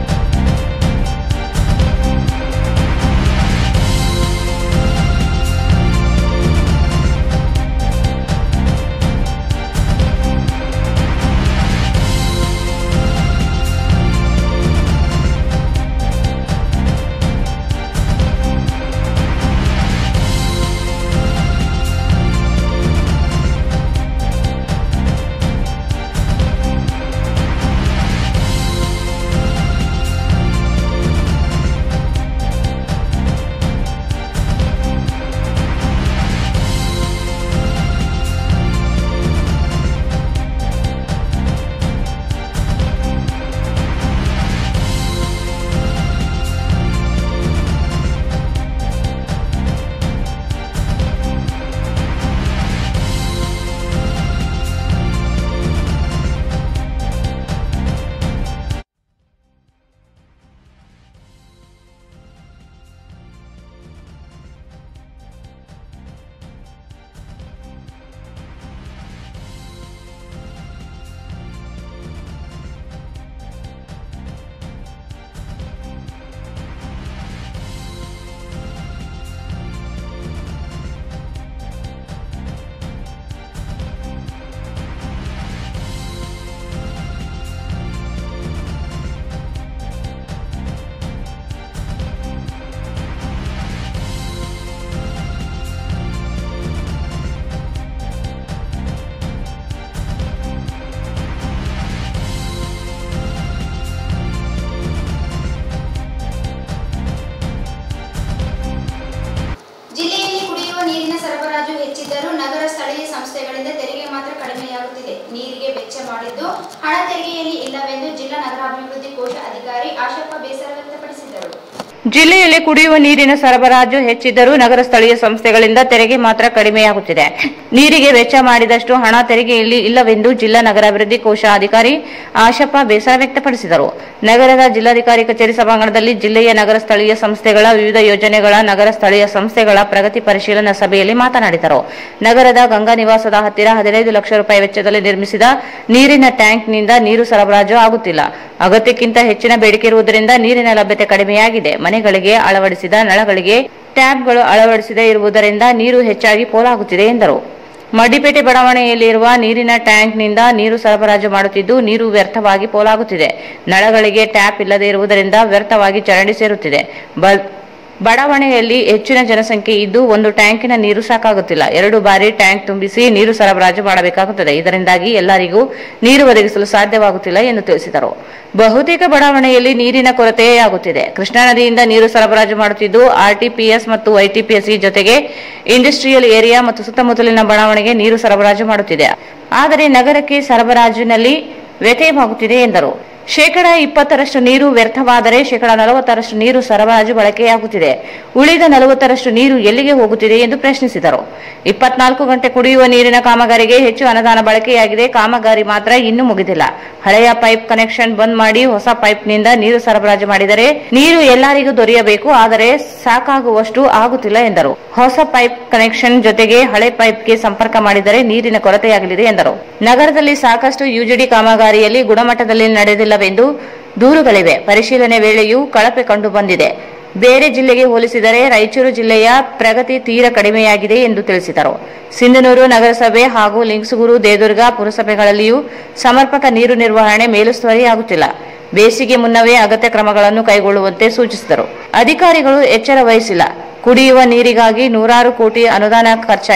ಜಿಲ್ಲೆಯಲ್ಲಿ ಕುಡಿಯುವ ನೀರಿನ ಸರಬರಾಜು ಹೆಚ್ಚಿದ್ದರೂ ನಗರ ಸ್ಥಳೀಯ ಸಂಸ್ಥೆಗಳಿಂದ ತೆರಿಗೆ ಮಾತ್ರ ಕಡಿಮೆಯಾಗುತ್ತಿದೆ ನೀರಿಗೆ ವೆಚ್ಚ ಮಾಡಿದ್ದು ಹಣ ತೆರಿಗೆಯಲ್ಲಿ ಇಲ್ಲವೆಂದು ಜಿಲ್ಲಾ ನಗರಾಭಿವೃದ್ಧಿ ಕೋಶ ಅಧಿಕಾರಿ ಆಶಪ್ಪ ಬೇಸರ ವ್ಯಕ್ತಪಡಿಸಿದರು ಜಿಲ್ಲೆಯಲ್ಲಿ ಕುಡಿಯುವ ನೀರಿನ ಸರಬರಾಜು ಹೆಚ್ಚಿದ್ದರೂ ನಗರ ಸ್ಥಳೀಯ ಸಂಸ್ಥೆಗಳಿಂದ ತೆರಿಗೆ ಮಾತ್ರ ಕಡಿಮೆಯಾಗುತ್ತಿದೆ ನೀರಿಗೆ ವೆಚ್ಚ ಮಾಡಿದಷ್ಟು ಹಣ ತೆರಿಗೆಯಲ್ಲಿ ಇಲ್ಲವೆಂದು ಜಿಲ್ಲಾ ನಗರಾಭಿವೃದ್ಧಿ ಕೋಶ ಅಧಿಕಾರಿ ಆಶಪ್ಪ ಬೇಸರ ವ್ಯಕ್ತಪಡಿಸಿದರು ನಗರದ ಜಿಲ್ಲಾಧಿಕಾರಿ ಕಚೇರಿ ಸಭಾಂಗಣದಲ್ಲಿ ಜಿಲ್ಲೆಯ ನಗರ ಸ್ಥಳೀಯ ಸಂಸ್ಥೆಗಳ ವಿವಿಧ ಯೋಜನೆಗಳ ನಗರ ಸ್ಥಳೀಯ ಸಂಸ್ಥೆಗಳ ಪ್ರಗತಿ ಪರಿಶೀಲನಾ ಸಭೆಯಲ್ಲಿ ಮಾತನಾಡಿದರು ನಗರದ ಗಂಗಾ ನಿವಾಸದ ಹತ್ತಿರ ಹದಿನೈದು ಲಕ್ಷ ರೂಪಾಯಿ ವೆಚ್ಚದಲ್ಲಿ ನಿರ್ಮಿಸಿದ ನೀರಿನ ಟ್ಯಾಂಕ್ನಿಂದ ನೀರು ಸರಬರಾಜು ಆಗುತ್ತಿಲ್ಲ ಅಗತ್ಯಕ್ಕಿಂತ ಹೆಚ್ಚಿನ ಬೇಡಿಕೆ ಇರುವುದರಿಂದ ನೀರಿನ ಲಭ್ಯತೆ ಕಡಿಮೆಯಾಗಿದೆ ಮನೆಗಳಿಗೆ ಅಳವಡಿಸಿದ ನಳಗಳಿಗೆ ಟ್ಯಾಬ್ಗಳು ಅಳವಡಿಸದೇ ಇರುವುದರಿಂದ ನೀರು ಹೆಚ್ಚಾಗಿ ಪೋಲಾಗುತ್ತಿದೆ ಎಂದರು ಮಡ್ಡಿಪೇಟೆ ಬಡಾವಣೆಯಲ್ಲಿರುವ ನೀರಿನ ಟ್ಯಾಂಕ್ನಿಂದ ನೀರು ಸರಬರಾಜು ಮಾಡುತ್ತಿದ್ದು ನೀರು ವ್ಯರ್ಥವಾಗಿ ಪೋಲಾಗುತ್ತಿದೆ ನಳಗಳಿಗೆ ಟ್ಯಾಪ್ ಇಲ್ಲದೆ ಇರುವುದರಿಂದ ವ್ಯರ್ಥವಾಗಿ ಚರಂಡಿ ಸೇರುತ್ತಿದೆ ಬ- ಬಡಾವಣೆಯಲ್ಲಿ ಹೆಚ್ಚಿನ ಜನಸಂಖ್ಯೆ ಇದ್ದು ಒಂದು ಟ್ಯಾಂಕಿನ ನೀರು ಸಾಕಾಗುತ್ತಿಲ್ಲ ಎರಡು ಬಾರಿ ಟ್ಯಾಂಕ್ ತುಂಬಿಸಿ ನೀರು ಸರಬರಾಜು ಮಾಡಬೇಕಾಗುತ್ತದೆ ಇದರಿಂದಾಗಿ ಎಲ್ಲರಿಗೂ ನೀರು ಒದಗಿಸಲು ಸಾಧ್ಯವಾಗುತ್ತಿಲ್ಲ ಎಂದು ತಿಳಿಸಿದರು ಬಹುತೇಕ ಬಡಾವಣೆಯಲ್ಲಿ ನೀರಿನ ಕೊರತೆಯೇ ಆಗುತ್ತಿದೆ ಕೃಷ್ಣಾ ನದಿಯಿಂದ ನೀರು ಸರಬರಾಜು ಮಾಡುತ್ತಿದ್ದು ಆರ್ಟಿಪಿಎಸ್ ಮತ್ತು ವೈಟಿಪಿಎಸ್ಸಿ ಜೊತೆಗೆ ಇಂಡಸ್ಟ್ರಿಯಲ್ ಏರಿಯಾ ಮತ್ತು ಸುತ್ತಮುತ್ತಲಿನ ಬಡಾವಣೆಗೆ ನೀರು ಸರಬರಾಜು ಮಾಡುತ್ತಿದೆ ಆದರೆ ನಗರಕ್ಕೆ ಸರಬರಾಜಿನಲ್ಲಿ ವ್ಯತ್ಯಯವಾಗುತ್ತಿದೆ ಎಂದರು ಶೇಕಡ ಇಪ್ಪತ್ತರಷ್ಟು ನೀರು ವ್ಯರ್ಥವಾದರೆ ಶೇಕಡ ನಲವತ್ತರಷ್ಟು ನೀರು ಸರಬರಾಜು ಬಳಕೆಯಾಗುತ್ತಿದೆ ಉಳಿದ ನಲವತ್ತರಷ್ಟು ನೀರು ಎಲ್ಲಿಗೆ ಹೋಗುತ್ತಿದೆ ಎಂದು ಪ್ರಶ್ನಿಸಿದರು ಇಪ್ಪತ್ನಾಲ್ಕು ಗಂಟೆ ಕುಡಿಯುವ ನೀರಿನ ಕಾಮಗಾರಿಗೆ ಹೆಚ್ಚು ಅನುದಾನ ಬಳಕೆಯಾಗಿದೆ ಕಾಮಗಾರಿ ಮಾತ್ರ ಇನ್ನೂ ಮುಗಿದಿಲ್ಲ ಹಳೆಯ ಪೈಪ್ ಕನೆಕ್ಷನ್ ಬಂದ್ ಮಾಡಿ ಹೊಸ ಪೈಪ್ನಿಂದ ನೀರು ಸರಬರಾಜು ಮಾಡಿದರೆ ನೀರು ಎಲ್ಲರಿಗೂ ದೊರೆಯಬೇಕು ಆದರೆ ಸಾಕಾಗುವಷ್ಟು ಆಗುತ್ತಿಲ್ಲ ಎಂದರು ಹೊಸ ಪೈಪ್ ಕನೆಕ್ಷನ್ ಜೊತೆಗೆ ಹಳೆ ಪೈಪ್ಗೆ ಸಂಪರ್ಕ ಮಾಡಿದರೆ ನೀರಿನ ಕೊರತೆಯಾಗಲಿದೆ ಎಂದರು ನಗರದಲ್ಲಿ ಸಾಕಷ್ಟು ಯುಜಿಡಿ ಕಾಮಗಾರಿಯಲ್ಲಿ ಗುಣಮಟ್ಟದಲ್ಲಿ ನಡೆದಿಲ್ಲವೆಂದು ದೂರುಗಳಿವೆ ಪರಿಶೀಲನೆ ವೇಳೆಯೂ ಕಳಪೆ ಕಂಡು ಬಂದಿದೆ ಬೇರೆ ಜಿಲ್ಲೆಗೆ ಹೋಲಿಸಿದರೆ ರಾಯಚೂರು ಜಿಲ್ಲೆಯ ಪ್ರಗತಿ ತೀರ ಕಡಿಮೆಯಾಗಿದೆ ಎಂದು ತಿಳಿಸಿದರು ಸಿಂಧನೂರು ನಗರಸಭೆ ಹಾಗೂ ಲಿಂಗಸೂರು ದೇದುರ್ಗ ಪುರಸಭೆಗಳಲ್ಲಿಯೂ ಸಮರ್ಪಕ ನೀರು ನಿರ್ವಹಣೆ ಮೇಲುಸ್ತುವಾರಿಯಾಗುತ್ತಿಲ್ಲ ಬೇಸಿಗೆ ಮುನ್ನವೇ ಅಗತ್ಯ ಕ್ರಮಗಳನ್ನು ಕೈಗೊಳ್ಳುವಂತೆ ಸೂಚಿಸಿದರು ಅಧಿಕಾರಿಗಳು ಎಚ್ಚರ ವಹಿಸಿಲ್ಲ ಕುಡಿಯುವ ನೀರಿಗಾಗಿ ನೂರಾರು ಕೋಟಿ ಅನುದಾನ ಖರ್ಚಾಗಿದೆ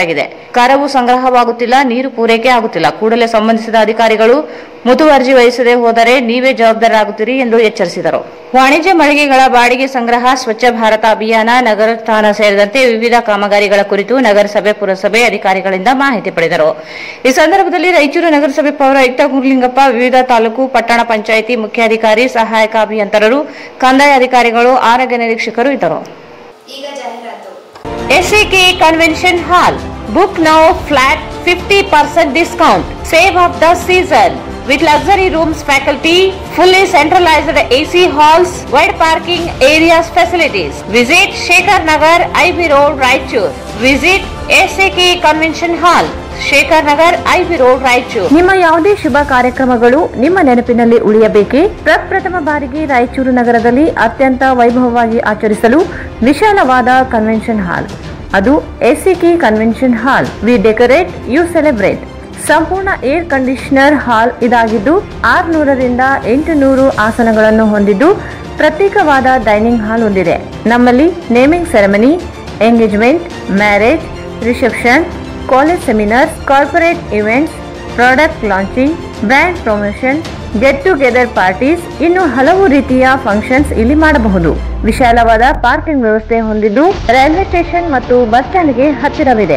ಕರವು ಸಂಗ್ರಹವಾಗುತ್ತಿಲ್ಲ ನೀರು ಪೂರೈಕೆ ಆಗುತ್ತಿಲ್ಲ ಕೂಡಲೇ ಸಂಬಂಧಿಸಿದ ಅಧಿಕಾರಿಗಳು ಮುತುವರ್ಜಿ ವಹಿಸದೆ ಹೋದರೆ ನೀವೇ ಜವಾಬ್ದಾರರಾಗುತ್ತೀರಿ ಎಂದು ಎಚ್ಚರಿಸಿದರು ವಾಣಿಜ್ಯ ಮಳಿಗೆಗಳ ಬಾಡಿಗೆ ಸಂಗ್ರಹ ಸ್ವಚ್ಛ ಭಾರತ ಅಭಿಯಾನ ನಗರ ಸ್ಥಾನ ಸೇರಿದಂತೆ ವಿವಿಧ ಕಾಮಗಾರಿಗಳ ಕುರಿತು ನಗರಸಭೆ ಪುರಸಭೆ ಅಧಿಕಾರಿಗಳಿಂದ ಮಾಹಿತಿ ಪಡೆದರು ಈ ಸಂದರ್ಭದಲ್ಲಿ ರಾಯಚೂರು ನಗರಸಭೆ ಪೌರಾಯುಕ್ತ ಗುರುಲಿಂಗಪ್ಪ ವಿವಿಧ ತಾಲೂಕು ಪಟ್ಟಣ ಪಂಚಾಯಿತಿ ಮುಖ್ಯಾಧಿಕಾರಿ ಸಹಾಯಕ ಅಭಿಯಂತರರು ಕಂದಾಯ ಅಧಿಕಾರಿಗಳು ಆರೋಗ್ಯ ನಿರೀಕ್ಷಕರು ಇದ್ದರು ಈಗ ಜಾಹೀರಾತು SAK Convention Hall. Book now flat 50% discount. Save of the season. With luxury rooms faculty, fully centralized AC halls, wide parking areas facilities. Visit Shekhar Nagar, IB Road, Raichur. Visit SAK Convention Hall. Shekhar Nagar IB road Raichur ನಿಮ್ಮ ಯಾವುದೇ ಶುಭ ಕಾರ್ಯಕ್ರಮಗಳು ನಿಮ್ಮ ನೆನಪಿನಲ್ಲಿ ಉಳಿಯಬೇಕೇ ಪ್ರಪ್ರಥಮ ಬಾರಿಗೆ ರಾಯಚೂರು ನಗರದಲ್ಲಿ ಅತ್ಯಂತ ವೈಭವವಾಗಿ ಆಚರಿಸಲು ವಿಶಾಲವಾದ ಕನ್ವೆನ್ಷನ್ ಹಾಲ್ ಅದು SAK convention hall we decorate you celebrate ಸಂಪೂರ್ಣ ಏರ್ ಕಂಡೀಷನರ್ ಹಾಲ್ ಇದಾಗಿದ್ದು ಆರ್ನೂರರಿಂದ ಎಂಟು ನೂರು ಆಸನಗಳನ್ನು ಹೊಂದಿದ್ದು ಪ್ರತ್ಯೇಕವಾದ ಡೈನಿಂಗ್ ಹಾಲ್ ಹೊಂದಿದೆ ನಮ್ಮಲ್ಲಿ naming ceremony engagement marriage reception college seminars corporate events product launching brand promotion get together parties ಇನ್ನು ಹಲವು ರೀತಿಯ ಫಂಕ್ಷನ್ಸ್ ಇಲ್ಲಿ ಮಾಡಬಹುದು ವಿಶಾಲವಾದ ಪಾರ್ಕಿಂಗ್ ವ್ಯವಸ್ಥೆ ಹೊಂದಿದ್ದು ರೈಲ್ವೆ ಸ್ಟೇಷನ್ ಮತ್ತು ಬಸ್ ಸ್ಟ್ಯಾಂಡ್ಗೆ ಹತ್ತಿರವಿದೆ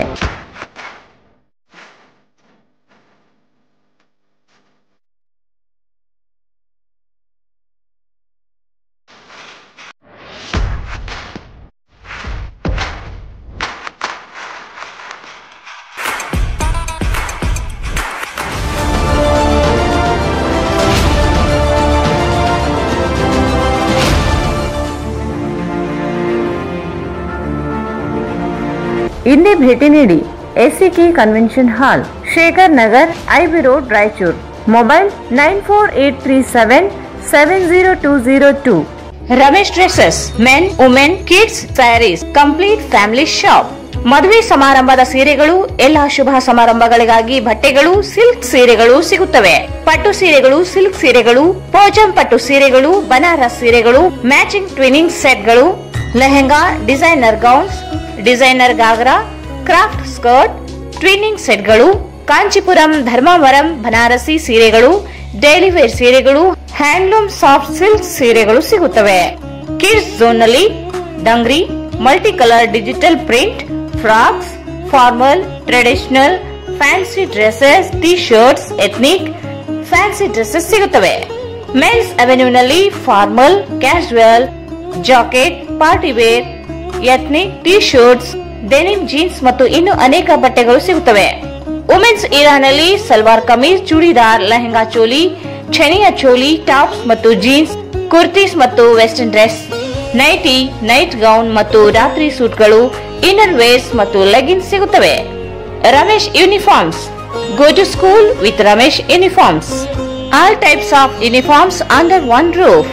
ಇಲ್ಲಿ ಭೇಟಿ ನೀಡಿ SAK convention hall Shekhar Nagar IB road Raichur mobile nine four eight three seven seven zero two zero two Ramesh dresses men women kids saris complete family shop ಮದುವೆ ಸಮಾರಂಭದ ಸೀರೆಗಳು ಎಲ್ಲಾ ಶುಭ ಸಮಾರಂಭಗಳಿಗಾಗಿ ಬಟ್ಟೆಗಳು ಸಿಲ್ಕ್ ಸೀರೆಗಳು ಸಿಗುತ್ತವೆ ಪಟ್ಟು ಸೀರೆಗಳು ಸಿಲ್ಕ್ ಸೀರೆಗಳು ಪೋಜಂ ಪಟ್ಟು ಸೀರೆಗಳು ಬನಾರಸ್ ಸೀರೆಗಳು ಮ್ಯಾಚಿಂಗ್ ಟ್ವಿನಿಂಗ್ ಸೆಟ್ಗಳು lehenga designer gowns designer ghagra craft skirt twinning ಸೆಟ್ಗಳು ಕಾಂಚೀಪುರಂ ಧರ್ಮಾವರಂ ಬನಾರಸಿ ಸೀರೆಗಳು ಡೈಲಿ ವೇರ್ ಸೀರೆಗಳು ಹ್ಯಾಂಡ್ಲೂಮ್ ಸಾಫ್ಟ್ ಸಿಲ್ಕ್ ಸೀರೆಗಳು ಸಿಗುತ್ತವೆ ಕಿಡ್ಸ್ ಝೋನ್ ನಲ್ಲಿ dungaree multi colour digital print frocks formal traditional fancy dresses T shirts ethnic fancy dresses ಸಿಗುತ್ತವೆ ಮೆನ್ಸ್ ಅವೆನ್ಯೂನಲ್ಲಿ formal casual jacket party wear ethnic T shirts denim jeans ಮತ್ತು ಇನ್ನು ಅನೇಕ ಬಟ್ಟೆಗಳು ಸಿಗುತ್ತವೆ ವುಮೆನ್ಸ್ ಇರಾನಲ್ಲಿ ಸಲ್ವಾರ್ ಕಮೀಜ್ ಚೂಡಿದಾರ್ ಲೆಹಂಗಾ ಚೋಲಿ ಛನಿಯ ಚೋಲಿ ಟಾಪ್ಸ್ ಮತ್ತು ಜೀನ್ಸ್ ಕುರ್ತೀಸ್ ಮತ್ತು western dress nighty night gown ಮತ್ತು ರಾತ್ರಿ ಸೂಟ್ಗಳು ಇನ್ನರ್ ವೇರ್ಸ್ ಮತ್ತು ಲೆಗಿನ್ಸ್ ಸಿಗುತ್ತವೆ Ramesh uniforms go to school with Ramesh uniforms all types of uniforms under one roof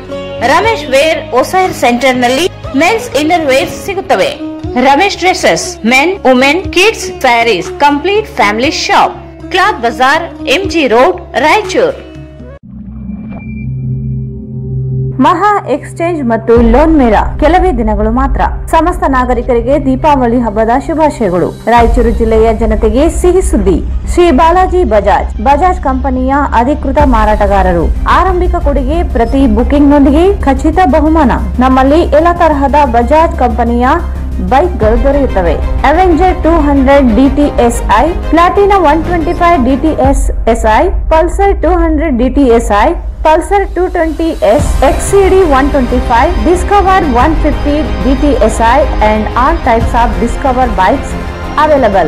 Ramesh wear ಒಸೈರ್ ಸೆಂಟರ್ ನಲ್ಲಿ ಮೆನ್ಸ್ ಇನ್ನರ್ ವೇರ್ಸ್ ಸಿಗುತ್ತವೆ Ramesh dresses men women kids saris complete family shop cloth bazaar MG road Raichur ಮಹಾ exchange ಮತ್ತು loan ಮೇಳ ಕೆಲವೇ ದಿನಗಳು ಮಾತ್ರ ಸಮಸ್ತ ನಾಗರಿಕರಿಗೆ ದೀಪಾವಳಿ ಹಬ್ಬದ ಶುಭಾಶಯಗಳು ರಾಯಚೂರು ಜಿಲ್ಲೆಯ ಜನತೆಗೆ ಸಿಹಿ ಸುದ್ದಿ ಶ್ರೀ ಬಾಲಾಜಿ ಬಜಾಜ್ ಬಜಾಜ್ ಕಂಪನಿಯ ಅಧಿಕೃತ ಮಾರಾಟಗಾರರು ಆರಂಭಿಕ ಕೊಡುಗೆ ಪ್ರತಿ ಬುಕಿಂಗ್ನೊಂದಿಗೆ ಖಚಿತ ಬಹುಮಾನ ನಮ್ಮಲ್ಲಿ ಎಲ್ಲ ತರಹದ ಬಜಾಜ್ ಕಂಪನಿಯ ಬೈಕ್ಗಳು ದೊರೆಯುತ್ತವೆ Avenger two hundred DTSI Platina one twenty five DTS SI Pulsar two hundred DTSI Pulsar two twenty S XCD one twenty five Discover one fifty DTSI and all types of Discover bikes available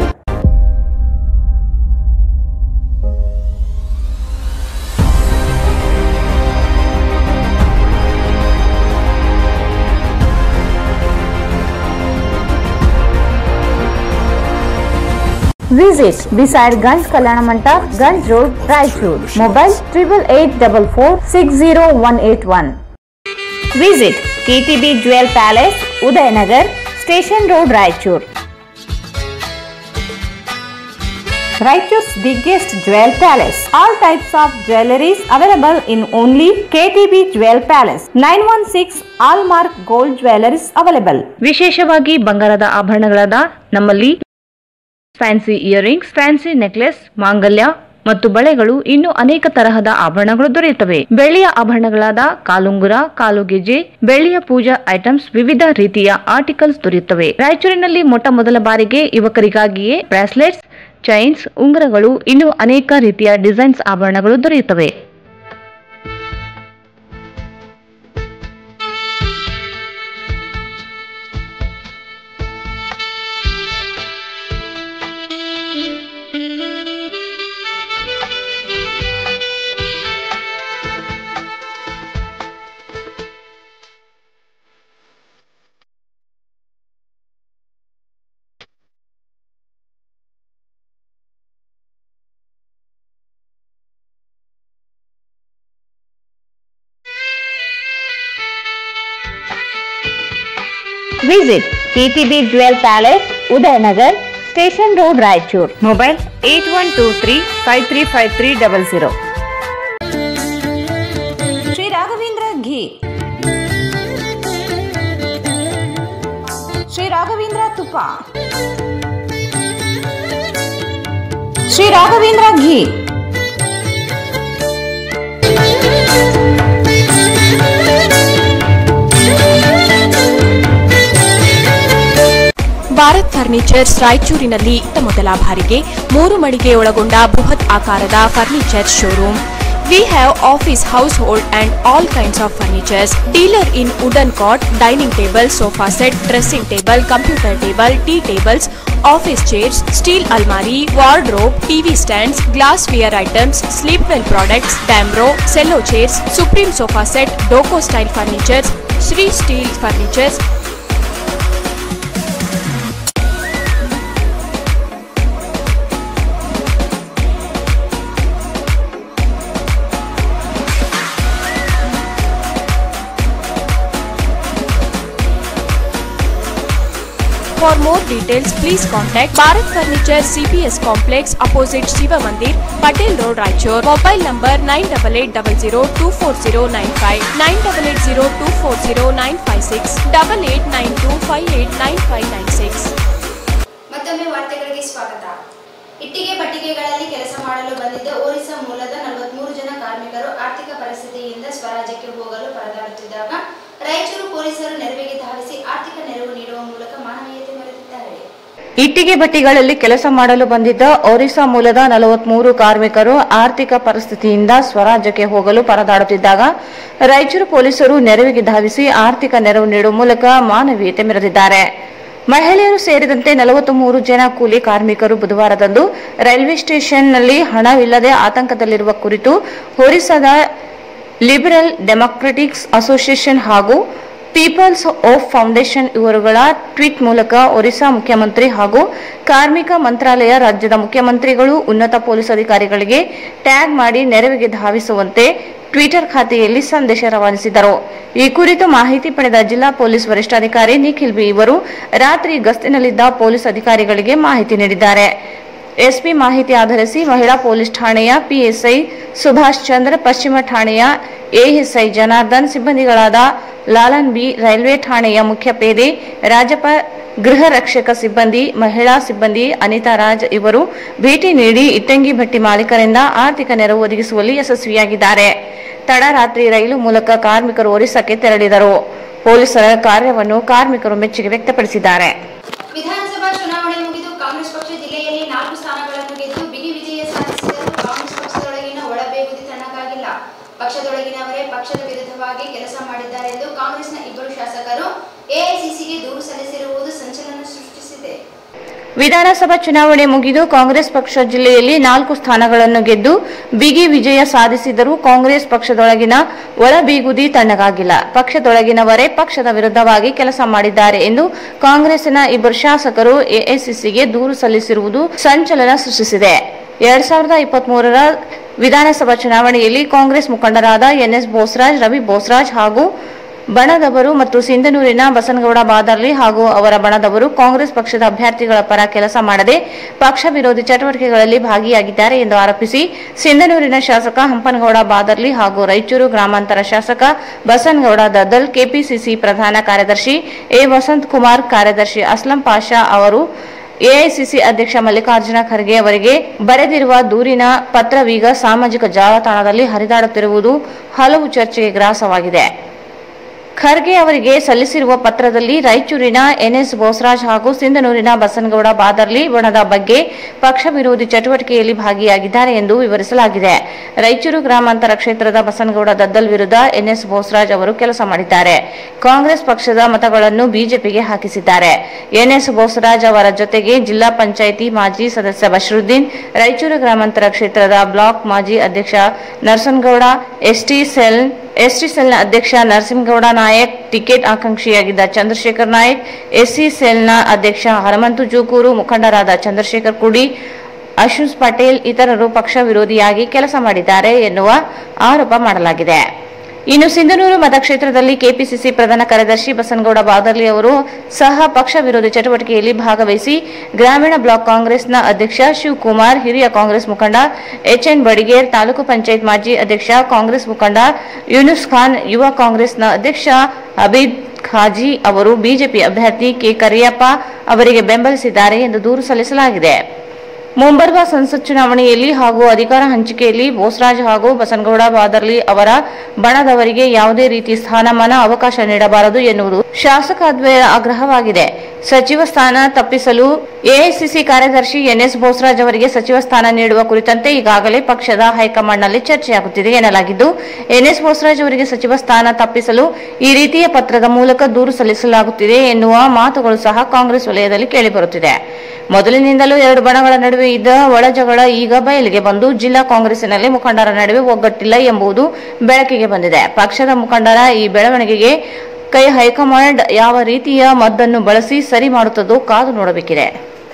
Visit beside Ganj Kalyana Mandap, Ganj Road, Raichur. Mobile triple eight double four six zero one eight one. Visit KTB Jewel Palace, Udayanagar, Station Road, Raichur. Raichur's biggest jewel palace. All types of jewelries available in only KTB Jewel Palace. 916 Allmark Gold Jewelries available. ವಿಶೇಷವಾಗಿ ಬಂಗಾರದ ಆಭರಣಗಳಾದ ನಮ್ಮಲ್ಲಿ fancy earrings fancy necklace ಮಾಂಗಲ್ಯ ಮತ್ತು ಬಳೆಗಳು ಇನ್ನು ಅನೇಕ ತರಹದ ಆಭರಣಗಳು ದೊರೆಯುತ್ತವೆ ಬೆಳ್ಳಿಯ ಆಭರಣಗಳಾದ ಕಾಲುಂಗುರ ಕಾಲುಗೆಜೆ ಬೆಳ್ಳಿಯ ಪೂಜಾ ಐಟಮ್ಸ್ ವಿವಿಧ ರೀತಿಯ ಆರ್ಟಿಕಲ್ಸ್ ದೊರೆಯುತ್ತವೆ ರಾಯಚೂರಿನಲ್ಲಿ ಮೊಟ್ಟ ಮೊದಲ ಬಾರಿಗೆ ಯುವಕರಿಗಾಗಿಯೇ ಬ್ರಾಸ್ಲೆಟ್ಸ್ ಚೈನ್ಸ್ ಉಂಗುರಗಳು ಇನ್ನು ಅನೇಕ ರೀತಿಯ ಡಿಸೈನ್ಸ್ ಆಭರಣಗಳು ದೊರೆಯುತ್ತವೆ Visit TTB Jewel Palace, Udayanagar, Station Road, Raichur. Mobile 8123 535300. Shri Raghavendra ghee Shri Raghavendra ತುಪ್ಪ ಶ್ರೀ ರಾಘವೇಂದ್ರ ಘೀ ಭಾರತ್ ಫರ್ನಿಚರ್ಸ್ ರಾಯಚೂರಿನಲ್ಲಿ ಇತ್ತ ಮೊದಲ ಬಾರಿಗೆ ಮೂರು ಮಳಿಗೆ ಒಳಗೊಂಡ ಬೃಹತ್ ಆಕಾರದ furniture showroom we have office household and all kinds of furnitures dealer in wooden cot dining table sofa set dressing table computer table tea tables office chairs steel ಅಲ್ಮಾರಿ wardrobe TV stands glass ware items sleep well products Damro Cello chairs Supreme sofa set ಡೋಕೋ style furnitures Shri steel furnitures For more details, please contact Bharat Furniture CPS Complex opposite Shiva Mandir, Patel Road, Raichur. Mobile number 9880240959, 9880240956, 8892589596. ಮತ್ತೊಮ್ಮೆ ವಾರ್ತೆಗಳಿಗೆ ಸ್ವಾಗತ ಇಟ್ಟಿಗೆ ಪಟ್ಟಿಗೆಗಳಲ್ಲಿ ಕೆಲಸ ಮಾಡಲು ಬಂದಿದ್ದ ಒರಿಸ್ಸಾ ಮೂಲದ ನಲವತ್ಮೂರು ಜನ ಕಾರ್ಮಿಕರು ಆರ್ಥಿಕ ಪರಿಸ್ಥಿತಿಯಿಂದ ಸ್ವರಾಜ್ಯಕ್ಕೆ ಹೋಗಲು ಪರದಾಡುತ್ತಿದ್ದಾಗ ರಾಯಚೂರು ಪೊಲೀಸರು ನೆರವಿಗೆ ಧಾವಿಸಿ ಆರ್ಥಿಕ ನೆರವು ನೀಡುವ ಮೂಲಕ ಮಾನವೀಯತೆ ಮೆರೆದಿದ್ದಾರೆ ಇಟ್ಟಿಗೆ ಭಟ್ಟಿಗಳಲ್ಲಿ ಕೆಲಸ ಮಾಡಲು ಬಂದಿದ್ದ ಒರಿಸ್ಸಾ ಮೂಲದ ನಲವತ್ಮೂರು ಕಾರ್ಮಿಕರು ಆರ್ಥಿಕ ಪರಿಸ್ಥಿತಿಯಿಂದ ಸ್ವರಾಜ್ಯಕ್ಕೆ ಹೋಗಲು ಪರದಾಡುತ್ತಿದ್ದಾಗ ರಾಯಚೂರು ಪೊಲೀಸರು ನೆರವಿಗೆ ಧಾವಿಸಿ ಆರ್ಥಿಕ ನೆರವು ನೀಡುವ ಮೂಲಕ ಮಾನವೀಯತೆ ಮೆರೆದಿದ್ದಾರೆ ಮಹಿಳೆಯರು ಸೇರಿದಂತೆ ನಲವತ್ತು ಮೂರು ಜನ ಕೂಲಿ ಕಾರ್ಮಿಕರು ಬುಧವಾರದಂದು ರೈಲ್ವೆ ಸ್ಟೇಷನ್ನಲ್ಲಿ ಹಣವಿಲ್ಲದೆ ಆತಂಕದಲ್ಲಿರುವ ಕುರಿತು ಒರಿಸ್ಸಾದ ಲಿಬರಲ್ ಡೆಮಾಕ್ರೆಟಿಕ್ಸ್ ಅಸೋಸಿಯೇಷನ್ ಹಾಗೂ ಪೀಪಲ್ಸ್ ಆಫ್ ಫೌಂಡೇಶನ್ ಇವರುಗಳ ಟ್ವೀಟ್ ಮೂಲಕ ಒರಿಸ್ಸಾ ಮುಖ್ಯಮಂತ್ರಿ ಹಾಗೂ ಕಾರ್ಮಿಕ ಮಂತ್ರಾಲಯ ರಾಜ್ಯದ ಮುಖ್ಯಮಂತ್ರಿಗಳು ಉನ್ನತ ಪೊಲೀಸ್ ಅಧಿಕಾರಿಗಳಿಗೆ ಟ್ಯಾಗ್ ಮಾಡಿ ನೆರವಿಗೆ ಧಾವಿಸುವಂತೆ ಟ್ವಿಟರ್ ಖಾತೆಯಲ್ಲಿ ಸಂದೇಶ ರವಾನಿಸಿದರು ಈ ಕುರಿತು ಮಾಹಿತಿ ಪಡೆದ ಜಿಲ್ಲಾ ಪೊಲೀಸ್ ವರಿಷ್ಠಾಧಿಕಾರಿ ನಿಖಿಲ್ ಬಿ ಇವರು ರಾತ್ರಿ ಗಸ್ತಿನಲ್ಲಿದ್ದ ಪೊಲೀಸ್ ಅಧಿಕಾರಿಗಳಿಗೆ ಮಾಹಿತಿ ನೀಡಿದ್ದಾರೆ ಎಸ್ಪಿ ಮಾಹಿತಿ ಆಧರಿಸಿ ಮಹಿಳಾ ಪೊಲೀಸ್ ಠಾಣೆಯ ಪಿಎಸ್ಐ ಸುಭಾಷ್ ಚಂದ್ರ ಪಶ್ಚಿಮ ಠಾಣೆಯ ಎಎಸ್ಐ ಜನಾರ್ದನ್ ಸಿಬ್ಬಂದಿಗಳಾದ ಲಾಲನ್ ಬಿ ರೈಲ್ವೆ ಠಾಣೆಯ ಮುಖ್ಯ ಪೇದೆ ರಾಜಪ್ಪ ಗೃಹ ರಕ್ಷಕ ಸಿಬ್ಬಂದಿ ಮಹಿಳಾ ಸಿಬ್ಬಂದಿ ಅನಿತಾ ರಾಜ್ ಇವರು ಭೇಟಿ ನೀಡಿ ಇಟ್ಟಂಗಿ ಭಟ್ಟಿ ಮಾಲೀಕರಿಂದ ಆರ್ಥಿಕ ನೆರವು ಒದಗಿಸುವಲ್ಲಿ ಯಶಸ್ವಿಯಾಗಿದ್ದಾರೆ ತಡರಾತ್ರಿ ರೈಲು ಮೂಲಕ ಕಾರ್ಮಿಕರು ಒರಿಸ್ಸಾಕ್ಕೆ ತೆರಳಿದರು ಪೊಲೀಸರ ಕಾರ್ಯವನ್ನು ಕಾರ್ಮಿಕರು ಮೆಚ್ಚುಗೆ ವ್ಯಕ್ತಪಡಿಸಿದ್ದಾರೆ ವಿಧಾನಸಭಾ ಚುನಾವಣೆ ಮುಗಿದು ಕಾಂಗ್ರೆಸ್ ಪಕ್ಷ ಜಿಲ್ಲೆಯಲ್ಲಿ ನಾಲ್ಕು ಸ್ಥಾನಗಳನ್ನು ಗೆದ್ದು ಬಿಗಿ ವಿಜಯ ಸಾಧಿಸಿದರೂ ಕಾಂಗ್ರೆಸ್ ಪಕ್ಷದೊಳಗಿನ ಒಳಬೇಗುದಿ ತಣ್ಣಗಾಗಿಲ್ಲ ಪಕ್ಷದೊಳಗಿನವರೇ ಪಕ್ಷದ ವಿರುದ್ಧವಾಗಿ ಕೆಲಸ ಮಾಡಿದ್ದಾರೆ ಎಂದು ಕಾಂಗ್ರೆಸ್ನ ಇಬ್ಬರು ಶಾಸಕರು ಎಐಸಿಸಿಗೆ ದೂರು ಸಲ್ಲಿಸಿರುವುದು ಸಂಚಲನ ಸೃಷ್ಟಿಸಿದೆ ವಿಧಾನಸಭಾ ಚುನಾವಣೆ ಮುಗಿದು ಕಾಂಗ್ರೆಸ್ ಪಕ್ಷ ಜಿಲ್ಲೆಯಲ್ಲಿ ನಾಲ್ಕು ಸ್ಥಾನಗಳನ್ನು ಗೆದ್ದು ಬಿಗಿ ವಿಜಯ ಸಾಧಿಸಿದರೂ ಕಾಂಗ್ರೆಸ್ ಪಕ್ಷದೊಳಗಿನ ಒಳಬೀಗುದಿ ತಣ್ಣಗಾಗಿಲ್ಲ ಪಕ್ಷದೊಳಗಿನವರೇ ಪಕ್ಷದ ವಿರುದ್ಧವಾಗಿ ಕೆಲಸ ಮಾಡಿದ್ದಾರೆ ಎಂದು ಕಾಂಗ್ರೆಸ್ಸಿನ ಇಬ್ಬರು ಶಾಸಕರು ಎಐಸಿಸಿಗೆ ದೂರು ಸಲ್ಲಿಸಿರುವುದು ಸಂಚಲನ ಸೃಷ್ಟಿಸಿದೆ ಎರಡ್ ಸಾವಿರದ ಇಪ್ಪತ್ತ್ ಮೂರರ ವಿಧಾನಸಭಾ ಚುನಾವಣೆಯಲ್ಲಿ ಕಾಂಗ್ರೆಸ್ ಮುಖಂಡರಾದ ಎನ್ಎಸ್ ಬೋಸರಾಜ್ ರವಿ ಬೋಸರಾಜ್ ಹಾಗೂ ಬಣದವರು ಮತ್ತು ಸಿಂಧನೂರಿನ ಬಸನಗೌಡ ಬಾದರ್ಲಿ ಹಾಗೂ ಅವರ ಬಣದವರು ಕಾಂಗ್ರೆಸ್ ಪಕ್ಷದ ಅಭ್ಯರ್ಥಿಗಳ ಪರ ಕೆಲಸ ಮಾಡದೆ ಪಕ್ಷ ವಿರೋಧಿ ಚಟುವಟಿಕೆಗಳಲ್ಲಿ ಭಾಗಿಯಾಗಿದ್ದಾರೆ ಎಂದು ಆರೋಪಿಸಿ ಸಿಂಧನೂರಿನ ಶಾಸಕ ಹಂಪನಗೌಡ ಬಾದರ್ಲಿ ಹಾಗೂ ರಾಯಚೂರು ಗ್ರಾಮಾಂತರ ಶಾಸಕ ಬಸನಗೌಡ ದದ್ದಲ್ ಕೆಪಿಸಿಸಿ ಪ್ರಧಾನ ಕಾರ್ಯದರ್ಶಿ ಎ ವಸಂತ್ ಕುಮಾರ್ ಕಾರ್ಯದರ್ಶಿ ಅಸ್ಲಂ ಪಾಷಾ ಅವರು ಎಐಸಿಸಿ ಅಧ್ಯಕ್ಷ ಮಲ್ಲಿಕಾರ್ಜುನ ಖರ್ಗೆ ಅವರಿಗೆ ಬರೆದಿರುವ ದೂರಿನ ಪತ್ರವೀಗ ಸಾಮಾಜಿಕ ಜಾಲತಾಣದಲ್ಲಿ ಹರಿದಾಡುತ್ತಿರುವುದು ಹಲವು ಚರ್ಚೆಗೆ ಗ್ರಾಸವಾಗಿದೆ ಖರ್ಗೆ ಅವರಿಗೆ ಸಲ್ಲಿಸಿರುವ ಪತ್ರದಲ್ಲಿ ರಾಯಚೂರಿನ ಎನ್ಎಸ್ ಬೋಸರಾಜ್ ಹಾಗೂ ಸಿಂಧನೂರಿನ ಬಸನಗೌಡ ಬಾದರ್ಲಿ ಬಣದ ಬಗ್ಗೆ ಪಕ್ಷ ವಿರೋಧಿ ಚಟುವಟಿಕೆಯಲ್ಲಿ ಭಾಗಿಯಾಗಿದ್ದಾರೆ ಎಂದು ವಿವರಿಸಲಾಗಿದೆ ರಾಯಚೂರು ಗ್ರಾಮಾಂತರ ಕ್ಷೇತ್ರದ ಬಸನಗೌಡ ದದ್ದಲ್ ವಿರುದ್ಧ ಎನ್ಎಸ್ ಬೋಸರಾಜ್ ಅವರು ಕೆಲಸ ಮಾಡಿದ್ದಾರೆ ಕಾಂಗ್ರೆಸ್ ಪಕ್ಷದ ಮತಗಳನ್ನು ಬಿಜೆಪಿಗೆ ಹಾಕಿಸಿದ್ದಾರೆ ಎನ್ಎಸ್ ಬೋಸರಾಜ್ ಅವರ ಜೊತೆಗೆ ಜಿಲ್ಲಾ ಪಂಚಾಯಿತಿ ಮಾಜಿ ಸದಸ್ಯ ಬಶರುದ್ದೀನ್ ರಾಯಚೂರು ಗ್ರಾಮಾಂತರ ಕ್ಷೇತ್ರದ ಬ್ಲಾಕ್ ಮಾಜಿ ಅಧ್ಯಕ್ಷ ನರಸನಗೌಡ ಎಸ್ಟಿ ಸೆಲ್ ಎಸ್ಟಿ ಸೆಲ್ನ ಅಧ್ಯಕ್ಷ ನರಸಿಂಹಗೌಡ ನಾಯಕ್ ಟಿಕೆಟ್ ಆಕಾಂಕ್ಷಿಯಾಗಿದ್ದ ಚಂದ್ರಶೇಖರ್ ನಾಯಕ್ ಎಸ್ಸಿ ಸೆಲ್ನ ಅಧ್ಯಕ್ಷ ಹನುಮಂತು ಜೂಕೂರು ಮುಖಂಡರಾದ ಚಂದ್ರಶೇಖರ್ ಕುಡಿ ಅಶುಸ್ ಪಟೇಲ್ ಇತರರು ಪಕ್ಷ ವಿರೋಧಿಯಾಗಿ ಕೆಲಸ ಮಾಡಿದ್ದಾರೆ ಎನ್ನುವ ಆರೋಪ ಮಾಡಲಾಗಿದೆ ಇನ್ನು ಸಿಂಧನೂರು ಮತಕ್ಷೇತ್ರದಲ್ಲಿ ಕೆಪಿಸಿಸಿ ಪ್ರಧಾನ ಕಾರ್ಯದರ್ಶಿ ಬಸನಗೌಡ ಬಾದರ್ಲಿ ಅವರು ಸಹ ಪಕ್ಷ ವಿರೋಧಿ ಚಟುವಟಿಕೆಯಲ್ಲಿ ಭಾಗವಹಿಸಿ ಗ್ರಾಮೀಣ ಬ್ಲಾಕ್ ಕಾಂಗ್ರೆಸ್ನ ಅಧ್ಯಕ್ಷ ಶಿವಕುಮಾರ್ ಹಿರಿಯ ಕಾಂಗ್ರೆಸ್ ಮುಖಂಡ ಎಚ್ಎನ್ ಬಡಿಗೇರ್ ತಾಲೂಕು ಪಂಚಾಯತ್ ಮಾಜಿ ಅಧ್ಯಕ್ಷ ಕಾಂಗ್ರೆಸ್ ಮುಖಂಡ ಯೂನುಸ್ ಖಾನ್ ಯುವ ಕಾಂಗ್ರೆಸ್ನ ಅಧ್ಯಕ್ಷ ಅಬೀದ್ ಖಾಜಿ ಅವರು ಬಿಜೆಪಿ ಅಭ್ಯರ್ಥಿ ಕೆ ಕರಿಯಪ್ಪ ಅವರಿಗೆ ಬೆಂಬಲಿಸಿದ್ದಾರೆ ಎಂದು ದೂರು ಸಲ್ಲಿಸಲಾಗಿದೆ ಮುಂಬರುವ ಸಂಸತ್ ಚುನಾವಣೆಯಲ್ಲಿ ಹಾಗೂ ಅಧಿಕಾರ ಹಂಚಿಕೆಯಲ್ಲಿ ಬೋಸರಾಜ್ ಹಾಗೂ ಬಸನಗೌಡ ಬಾದರ್ಲಿ ಅವರ ಬಣದವರಿಗೆ ಯಾವುದೇ ರೀತಿ ಸ್ಥಾನಮಾನ ಅವಕಾಶ ನೀಡಬಾರದು ಎನ್ನುವುದು ಶಾಸಕಾದ್ವಯ ಆಗ್ರಹವಾಗಿದೆ ಸಚಿವ ಸ್ಥಾನ ತಪ್ಪಿಸಲು ಎಐಸಿಸಿ ಕಾರ್ಯದರ್ಶಿ ಎನ್ಎಸ್ ಬೋಸರಾಜ್ ಅವರಿಗೆ ಸಚಿವ ಸ್ಥಾನ ನೀಡುವ ಕುರಿತಂತೆ ಈಗಾಗಲೇ ಪಕ್ಷದ ಹೈಕಮಾಂಡ್ನಲ್ಲಿ ಚರ್ಚೆಯಾಗುತ್ತಿದೆ ಎನ್ನಲಾಗಿದ್ದು ಎನ್ಎಸ್ ಬೋಸರಾಜ್ ಅವರಿಗೆ ಸಚಿವ ಸ್ಥಾನ ತಪ್ಪಿಸಲು ಈ ರೀತಿಯ ಪತ್ರದ ಮೂಲಕ ದೂರು ಸಲ್ಲಿಸಲಾಗುತ್ತಿದೆ ಎನ್ನುವ ಮಾತುಗಳು ಸಹ ಕಾಂಗ್ರೆಸ್ ವಲಯದಲ್ಲಿ ಕೇಳಿಬರುತ್ತಿದೆ ಮೊದಲಿನಿಂದಲೂ ಎರಡು ಬಣಗಳ ನಡುವೆ ಇದ್ದ ಒಳಜಗಳ ಈಗ ಬಯಲಿಗೆ ಬಂದು ಜಿಲ್ಲಾ ಕಾಂಗ್ರೆಸ್ಸಿನಲ್ಲಿ ಮುಖಂಡರ ನಡುವೆ ಒಗ್ಗಟ್ಟಿಲ್ಲ ಎಂಬುದು ಬೆಳಕಿಗೆ ಬಂದಿದೆ ಪಕ್ಷದ ಮುಖಂಡರ ಈ ಬೆಳವಣಿಗೆಗೆ ಕೈ ಹೈಕಮಾಂಡ್ ಯಾವ ರೀತಿಯ ಮದ್ದನ್ನು ಬಳಸಿ ಸರಿ ಮಾಡುತ್ತದೋ ಕಾದು ನೋಡಬೇಕಿದೆ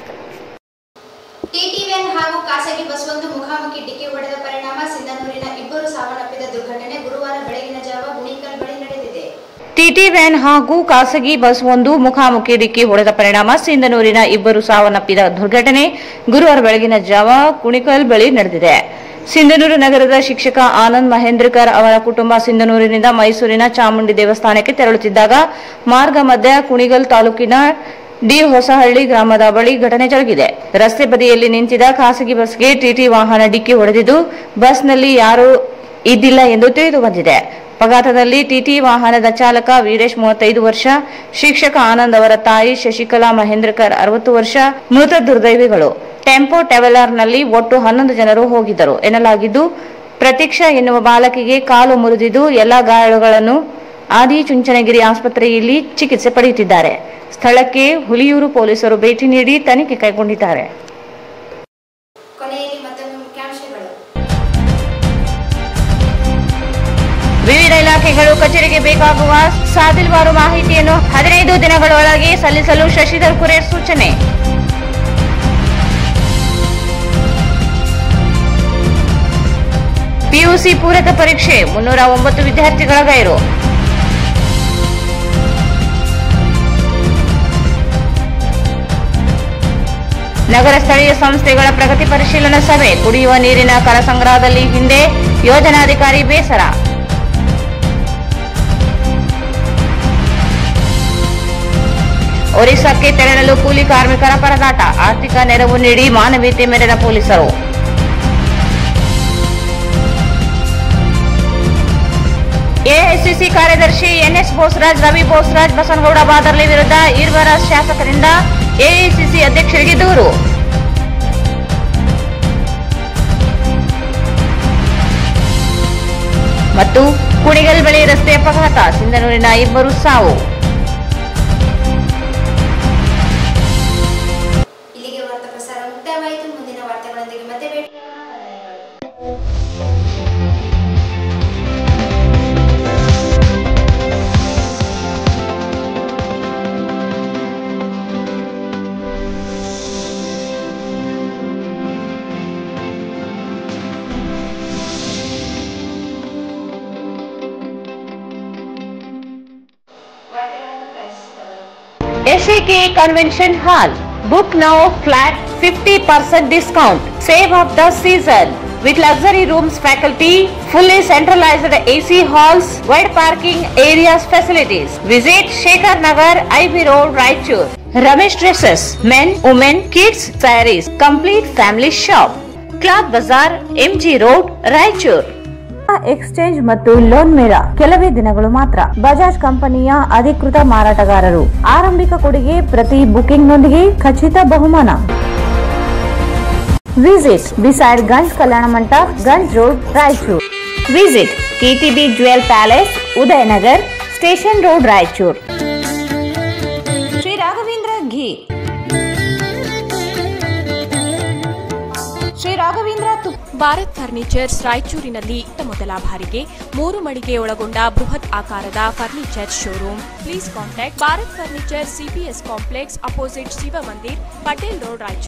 ಟಿಟಿ ವ್ಯಾನ್ ಹಾಗೂ ಖಾಸಗಿ ಬಸ್ ಒಂದು ಮುಖಾಮುಖಿ ಡಿಕ್ಕಿ ಹೊಡೆದ ಪರಿಣಾಮ ಸಿಂಧನೂರಿನ ಇಬ್ಬರು ಸಾವನ್ನಪ್ಪಿದ ದುರ್ಘಟನೆ ಗುರುವಾರ ಬೆಳಗಿನ ಜಾವ ಗುಣಿಕಲ್ ಬಳಿ ನಡೆದಿದೆ ಟಿಟಿ ವ್ಯಾನ್ ಹಾಗೂ ಖಾಸಗಿ ಬಸ್ ಒಂದು ಮುಖಾಮುಖಿ ಡಿಕ್ಕಿ ಹೊಡೆದ ಪರಿಣಾಮ ಸಿಂಧನೂರಿನ ಇಬ್ಬರು ಸಾವನ್ನಪ್ಪಿದ ದುರ್ಘಟನೆ ಗುರುವಾರ ಬೆಳಗಿನ ಜಾವ ಕುಣಿಕಲ್ ಬಳಿ ನಡೆದಿದೆ ಸಿಂಧನೂರು ನಗರದ ಶಿಕ್ಷಕ ಆನಂದ್ ಮಹೇಂದ್ರಕರ್ ಅವರ ಕುಟುಂಬ ಸಿಂಧನೂರಿನಿಂದ ಮೈಸೂರಿನ ಚಾಮುಂಡಿ ದೇವಸ್ಥಾನಕ್ಕೆ ತೆರಳುತ್ತಿದ್ದಾಗ ಮಾರ್ಗ ಮಧ್ಯ ಕುಣಿಗಲ್ ತಾಲೂಕಿನ ಡಿ ಹೊಸಹಳ್ಳಿ ಗ್ರಾಮದ ಬಳಿ ಘಟನೆ ಜರುಗಿದೆ ರಸ್ತೆ ಬದಿಯಲ್ಲಿ ನಿಂತಿದ್ದ ಖಾಸಗಿ ಬಸ್ಗೆ ಟಿಟಿ ವಾಹನ ಡಿಕ್ಕಿ ಹೊಡೆದಿದ್ದು ಬಸ್ನಲ್ಲಿ ಯಾರೂ ಇದ್ದಿಲ್ಲ ಎಂದು ತಿಳಿದು ಬಂದಿದೆ ಅಪಘಾತದಲ್ಲಿ ಟಿಟಿ ವಾಹನದ ಚಾಲಕ ವೀರೇಶ್ ಮೂವತ್ತೈದು ವರ್ಷ ಶಿಕ್ಷಕ ಆನಂದ್ ಅವರ ತಾಯಿ ಶಶಿಕಲಾ ಮಹೇಂದ್ರಕರ್ ಅರವತ್ತು ವರ್ಷ ಮೃತ ದುರ್ದೈವಿಗಳು ಟೆಂಪೋ ಟ್ರಾವೆಲರ್ನಲ್ಲಿ ಒಟ್ಟು ಹನ್ನೊಂದು ಜನರು ಹೋಗಿದ್ದರು ಎನ್ನಲಾಗಿದ್ದು ಪ್ರತೀಕ್ಷಾ ಎನ್ನುವ ಬಾಲಕಿಗೆ ಕಾಲು ಮುರಿದಿದ್ದು ಎಲ್ಲಾ ಗಾಯಾಳುಗಳನ್ನು ಆದಿ ಚುಂಚನಗಿರಿ ಆಸ್ಪತ್ರೆಯಲ್ಲಿ ಚಿಕಿತ್ಸೆ ಪಡೆಯುತ್ತಿದ್ದಾರೆ ಸ್ಥಳಕ್ಕೆ ಹುಲಿಯೂರು ಪೊಲೀಸರು ಭೇಟಿ ನೀಡಿ ತನಿಖೆ ಕೈಗೊಂಡಿದ್ದಾರೆ ಕೊನೆಯಲ್ಲಿ ಮತ್ತೊಮ್ಮೆ ಮುಖ್ಯಾಂಶಗಳು ವಿವಿಧ ಇಲಾಖೆಗಳು ಕಚೇರಿಗೆ ಬೇಕಾಗುವ ಸಾದಿಲ್ವಾರು ಮಾಹಿತಿಯನ್ನು ಹದಿನೈದು ದಿನಗಳೊಳಗೆ ಸಲ್ಲಿಸಲು ಶಶಿಧರ್ ಕುರೇರ್ ಸೂಚನೆ ಪಿಯುಸಿ ಪೂರಕ ಪರೀಕ್ಷೆ ಮುನ್ನೂರ ಒಂಬತ್ತು ವಿದ್ಯಾರ್ಥಿಗಳ ಗೈರು ನಗರ ಸ್ಥಳೀಯ ಸಂಸ್ಥೆಗಳ ಪ್ರಗತಿ ಪರಿಶೀಲನಾ ಸಭೆ ಕುಡಿಯುವ ನೀರಿನ ಕರ ಸಂಗ್ರಹದಲ್ಲಿ ಹಿಂದೆ ಯೋಜನಾಧಿಕಾರಿ ಬೇಸರ ಒರಿಸ್ಸಾಕ್ಕೆ ತೆರಳಲು ಕೂಲಿ ಕಾರ್ಮಿಕರ ಪರದಾಟ ಆರ್ಥಿಕ ನೆರವು ನೀಡಿ ಮಾನವೀಯತೆ ಮೆರೆದ ಪೊಲೀಸರು ಎಐಸಿಸಿ ಕಾರ್ಯದರ್ಶಿ ಎನ್ಎಸ್ ಬೋಸರಾಜ್ ರವಿ ಬೋಸರಾಜ್ ಬಸನಗೌಡ ಬಾದರ್ಲಿ ವಿರುದ್ಧ ಇರುವರ ಶಾಸಕರಿಂದ ಎಐಸಿಸಿ ಅಧ್ಯಕ್ಷರಿಗೆ ದೂರು ಮತ್ತು ಕುಣಿಗಲ್ ಬಳಿ ರಸ್ತೆ ಅಪಘಾತ ಸಿಂಧನೂರಿನ ಇಬ್ಬರು ಸಾವು ಇಲ್ಲಿಗೆ ವಾರ್ತಾ ಪ್ರಸಾರ ಮುಕ್ತಾಯವಾಯಿತು ಮುಂದಿನ ವಾರ್ತೆಗಳೊಂದಿಗೆ ಮತ್ತೆ ಭೇಟಿಯಾಗೋಣ ಧನ್ಯವಾದಗಳು. ವಾರ್ತೆಗಳನ್ನು ಪ್ರಶ್ನಿಸಿದವರು SAK Convention Hall. Book now flat 50% discount. Save of the season. With luxury rooms, faculty, fully centralized AC halls, wide parking areas facilities. Visit Shekhar Nagar, IB Road, Raichur. Ramesh dresses men women kids saris complete family shop cloth bazaar MG road Raichur exchange ಮತ್ತು loan ಮೇಳ ಕೆಲವೇ ದಿನಗಳು ಮಾತ್ರ ಬಜಾಜ್ ಕಂಪನಿಯ ಅಧಿಕೃತ ಮಾರಾಟಗಾರರು ಆರಂಭಿಕ ಕೊಡುಗೆ ಪ್ರತಿ ಬುಕಿಂಗ್ನೊಂದಿಗೆ ಖಚಿತ ಬಹುಮಾನ ವಿಸಿಟ್ ಬಿಸೈಡ್ ಗಂಜ್ ಕಲ್ಯಾಣ ಮಂಟಪ Ganj road Raichur visit KTB jewel palace Udayanagar station road Raichur Shri Raghavendra ghee Shri Raghavendra ತುಪ್ಪ ಭಾರತ್ ಫರ್ನಿಚರ್ಸ್ ರಾಯಚೂರಿನಲ್ಲಿ ಇತ್ತ ಮೊದಲ ಬಾರಿಗೆ ಮೂರು ಮಳಿಗೆ ಒಳಗೊಂಡ ಬೃಹತ್ ಆಕಾರದ furniture showroom please contact Bharat furniture CPS complex opposite Shiva Mandir Patel road Raichur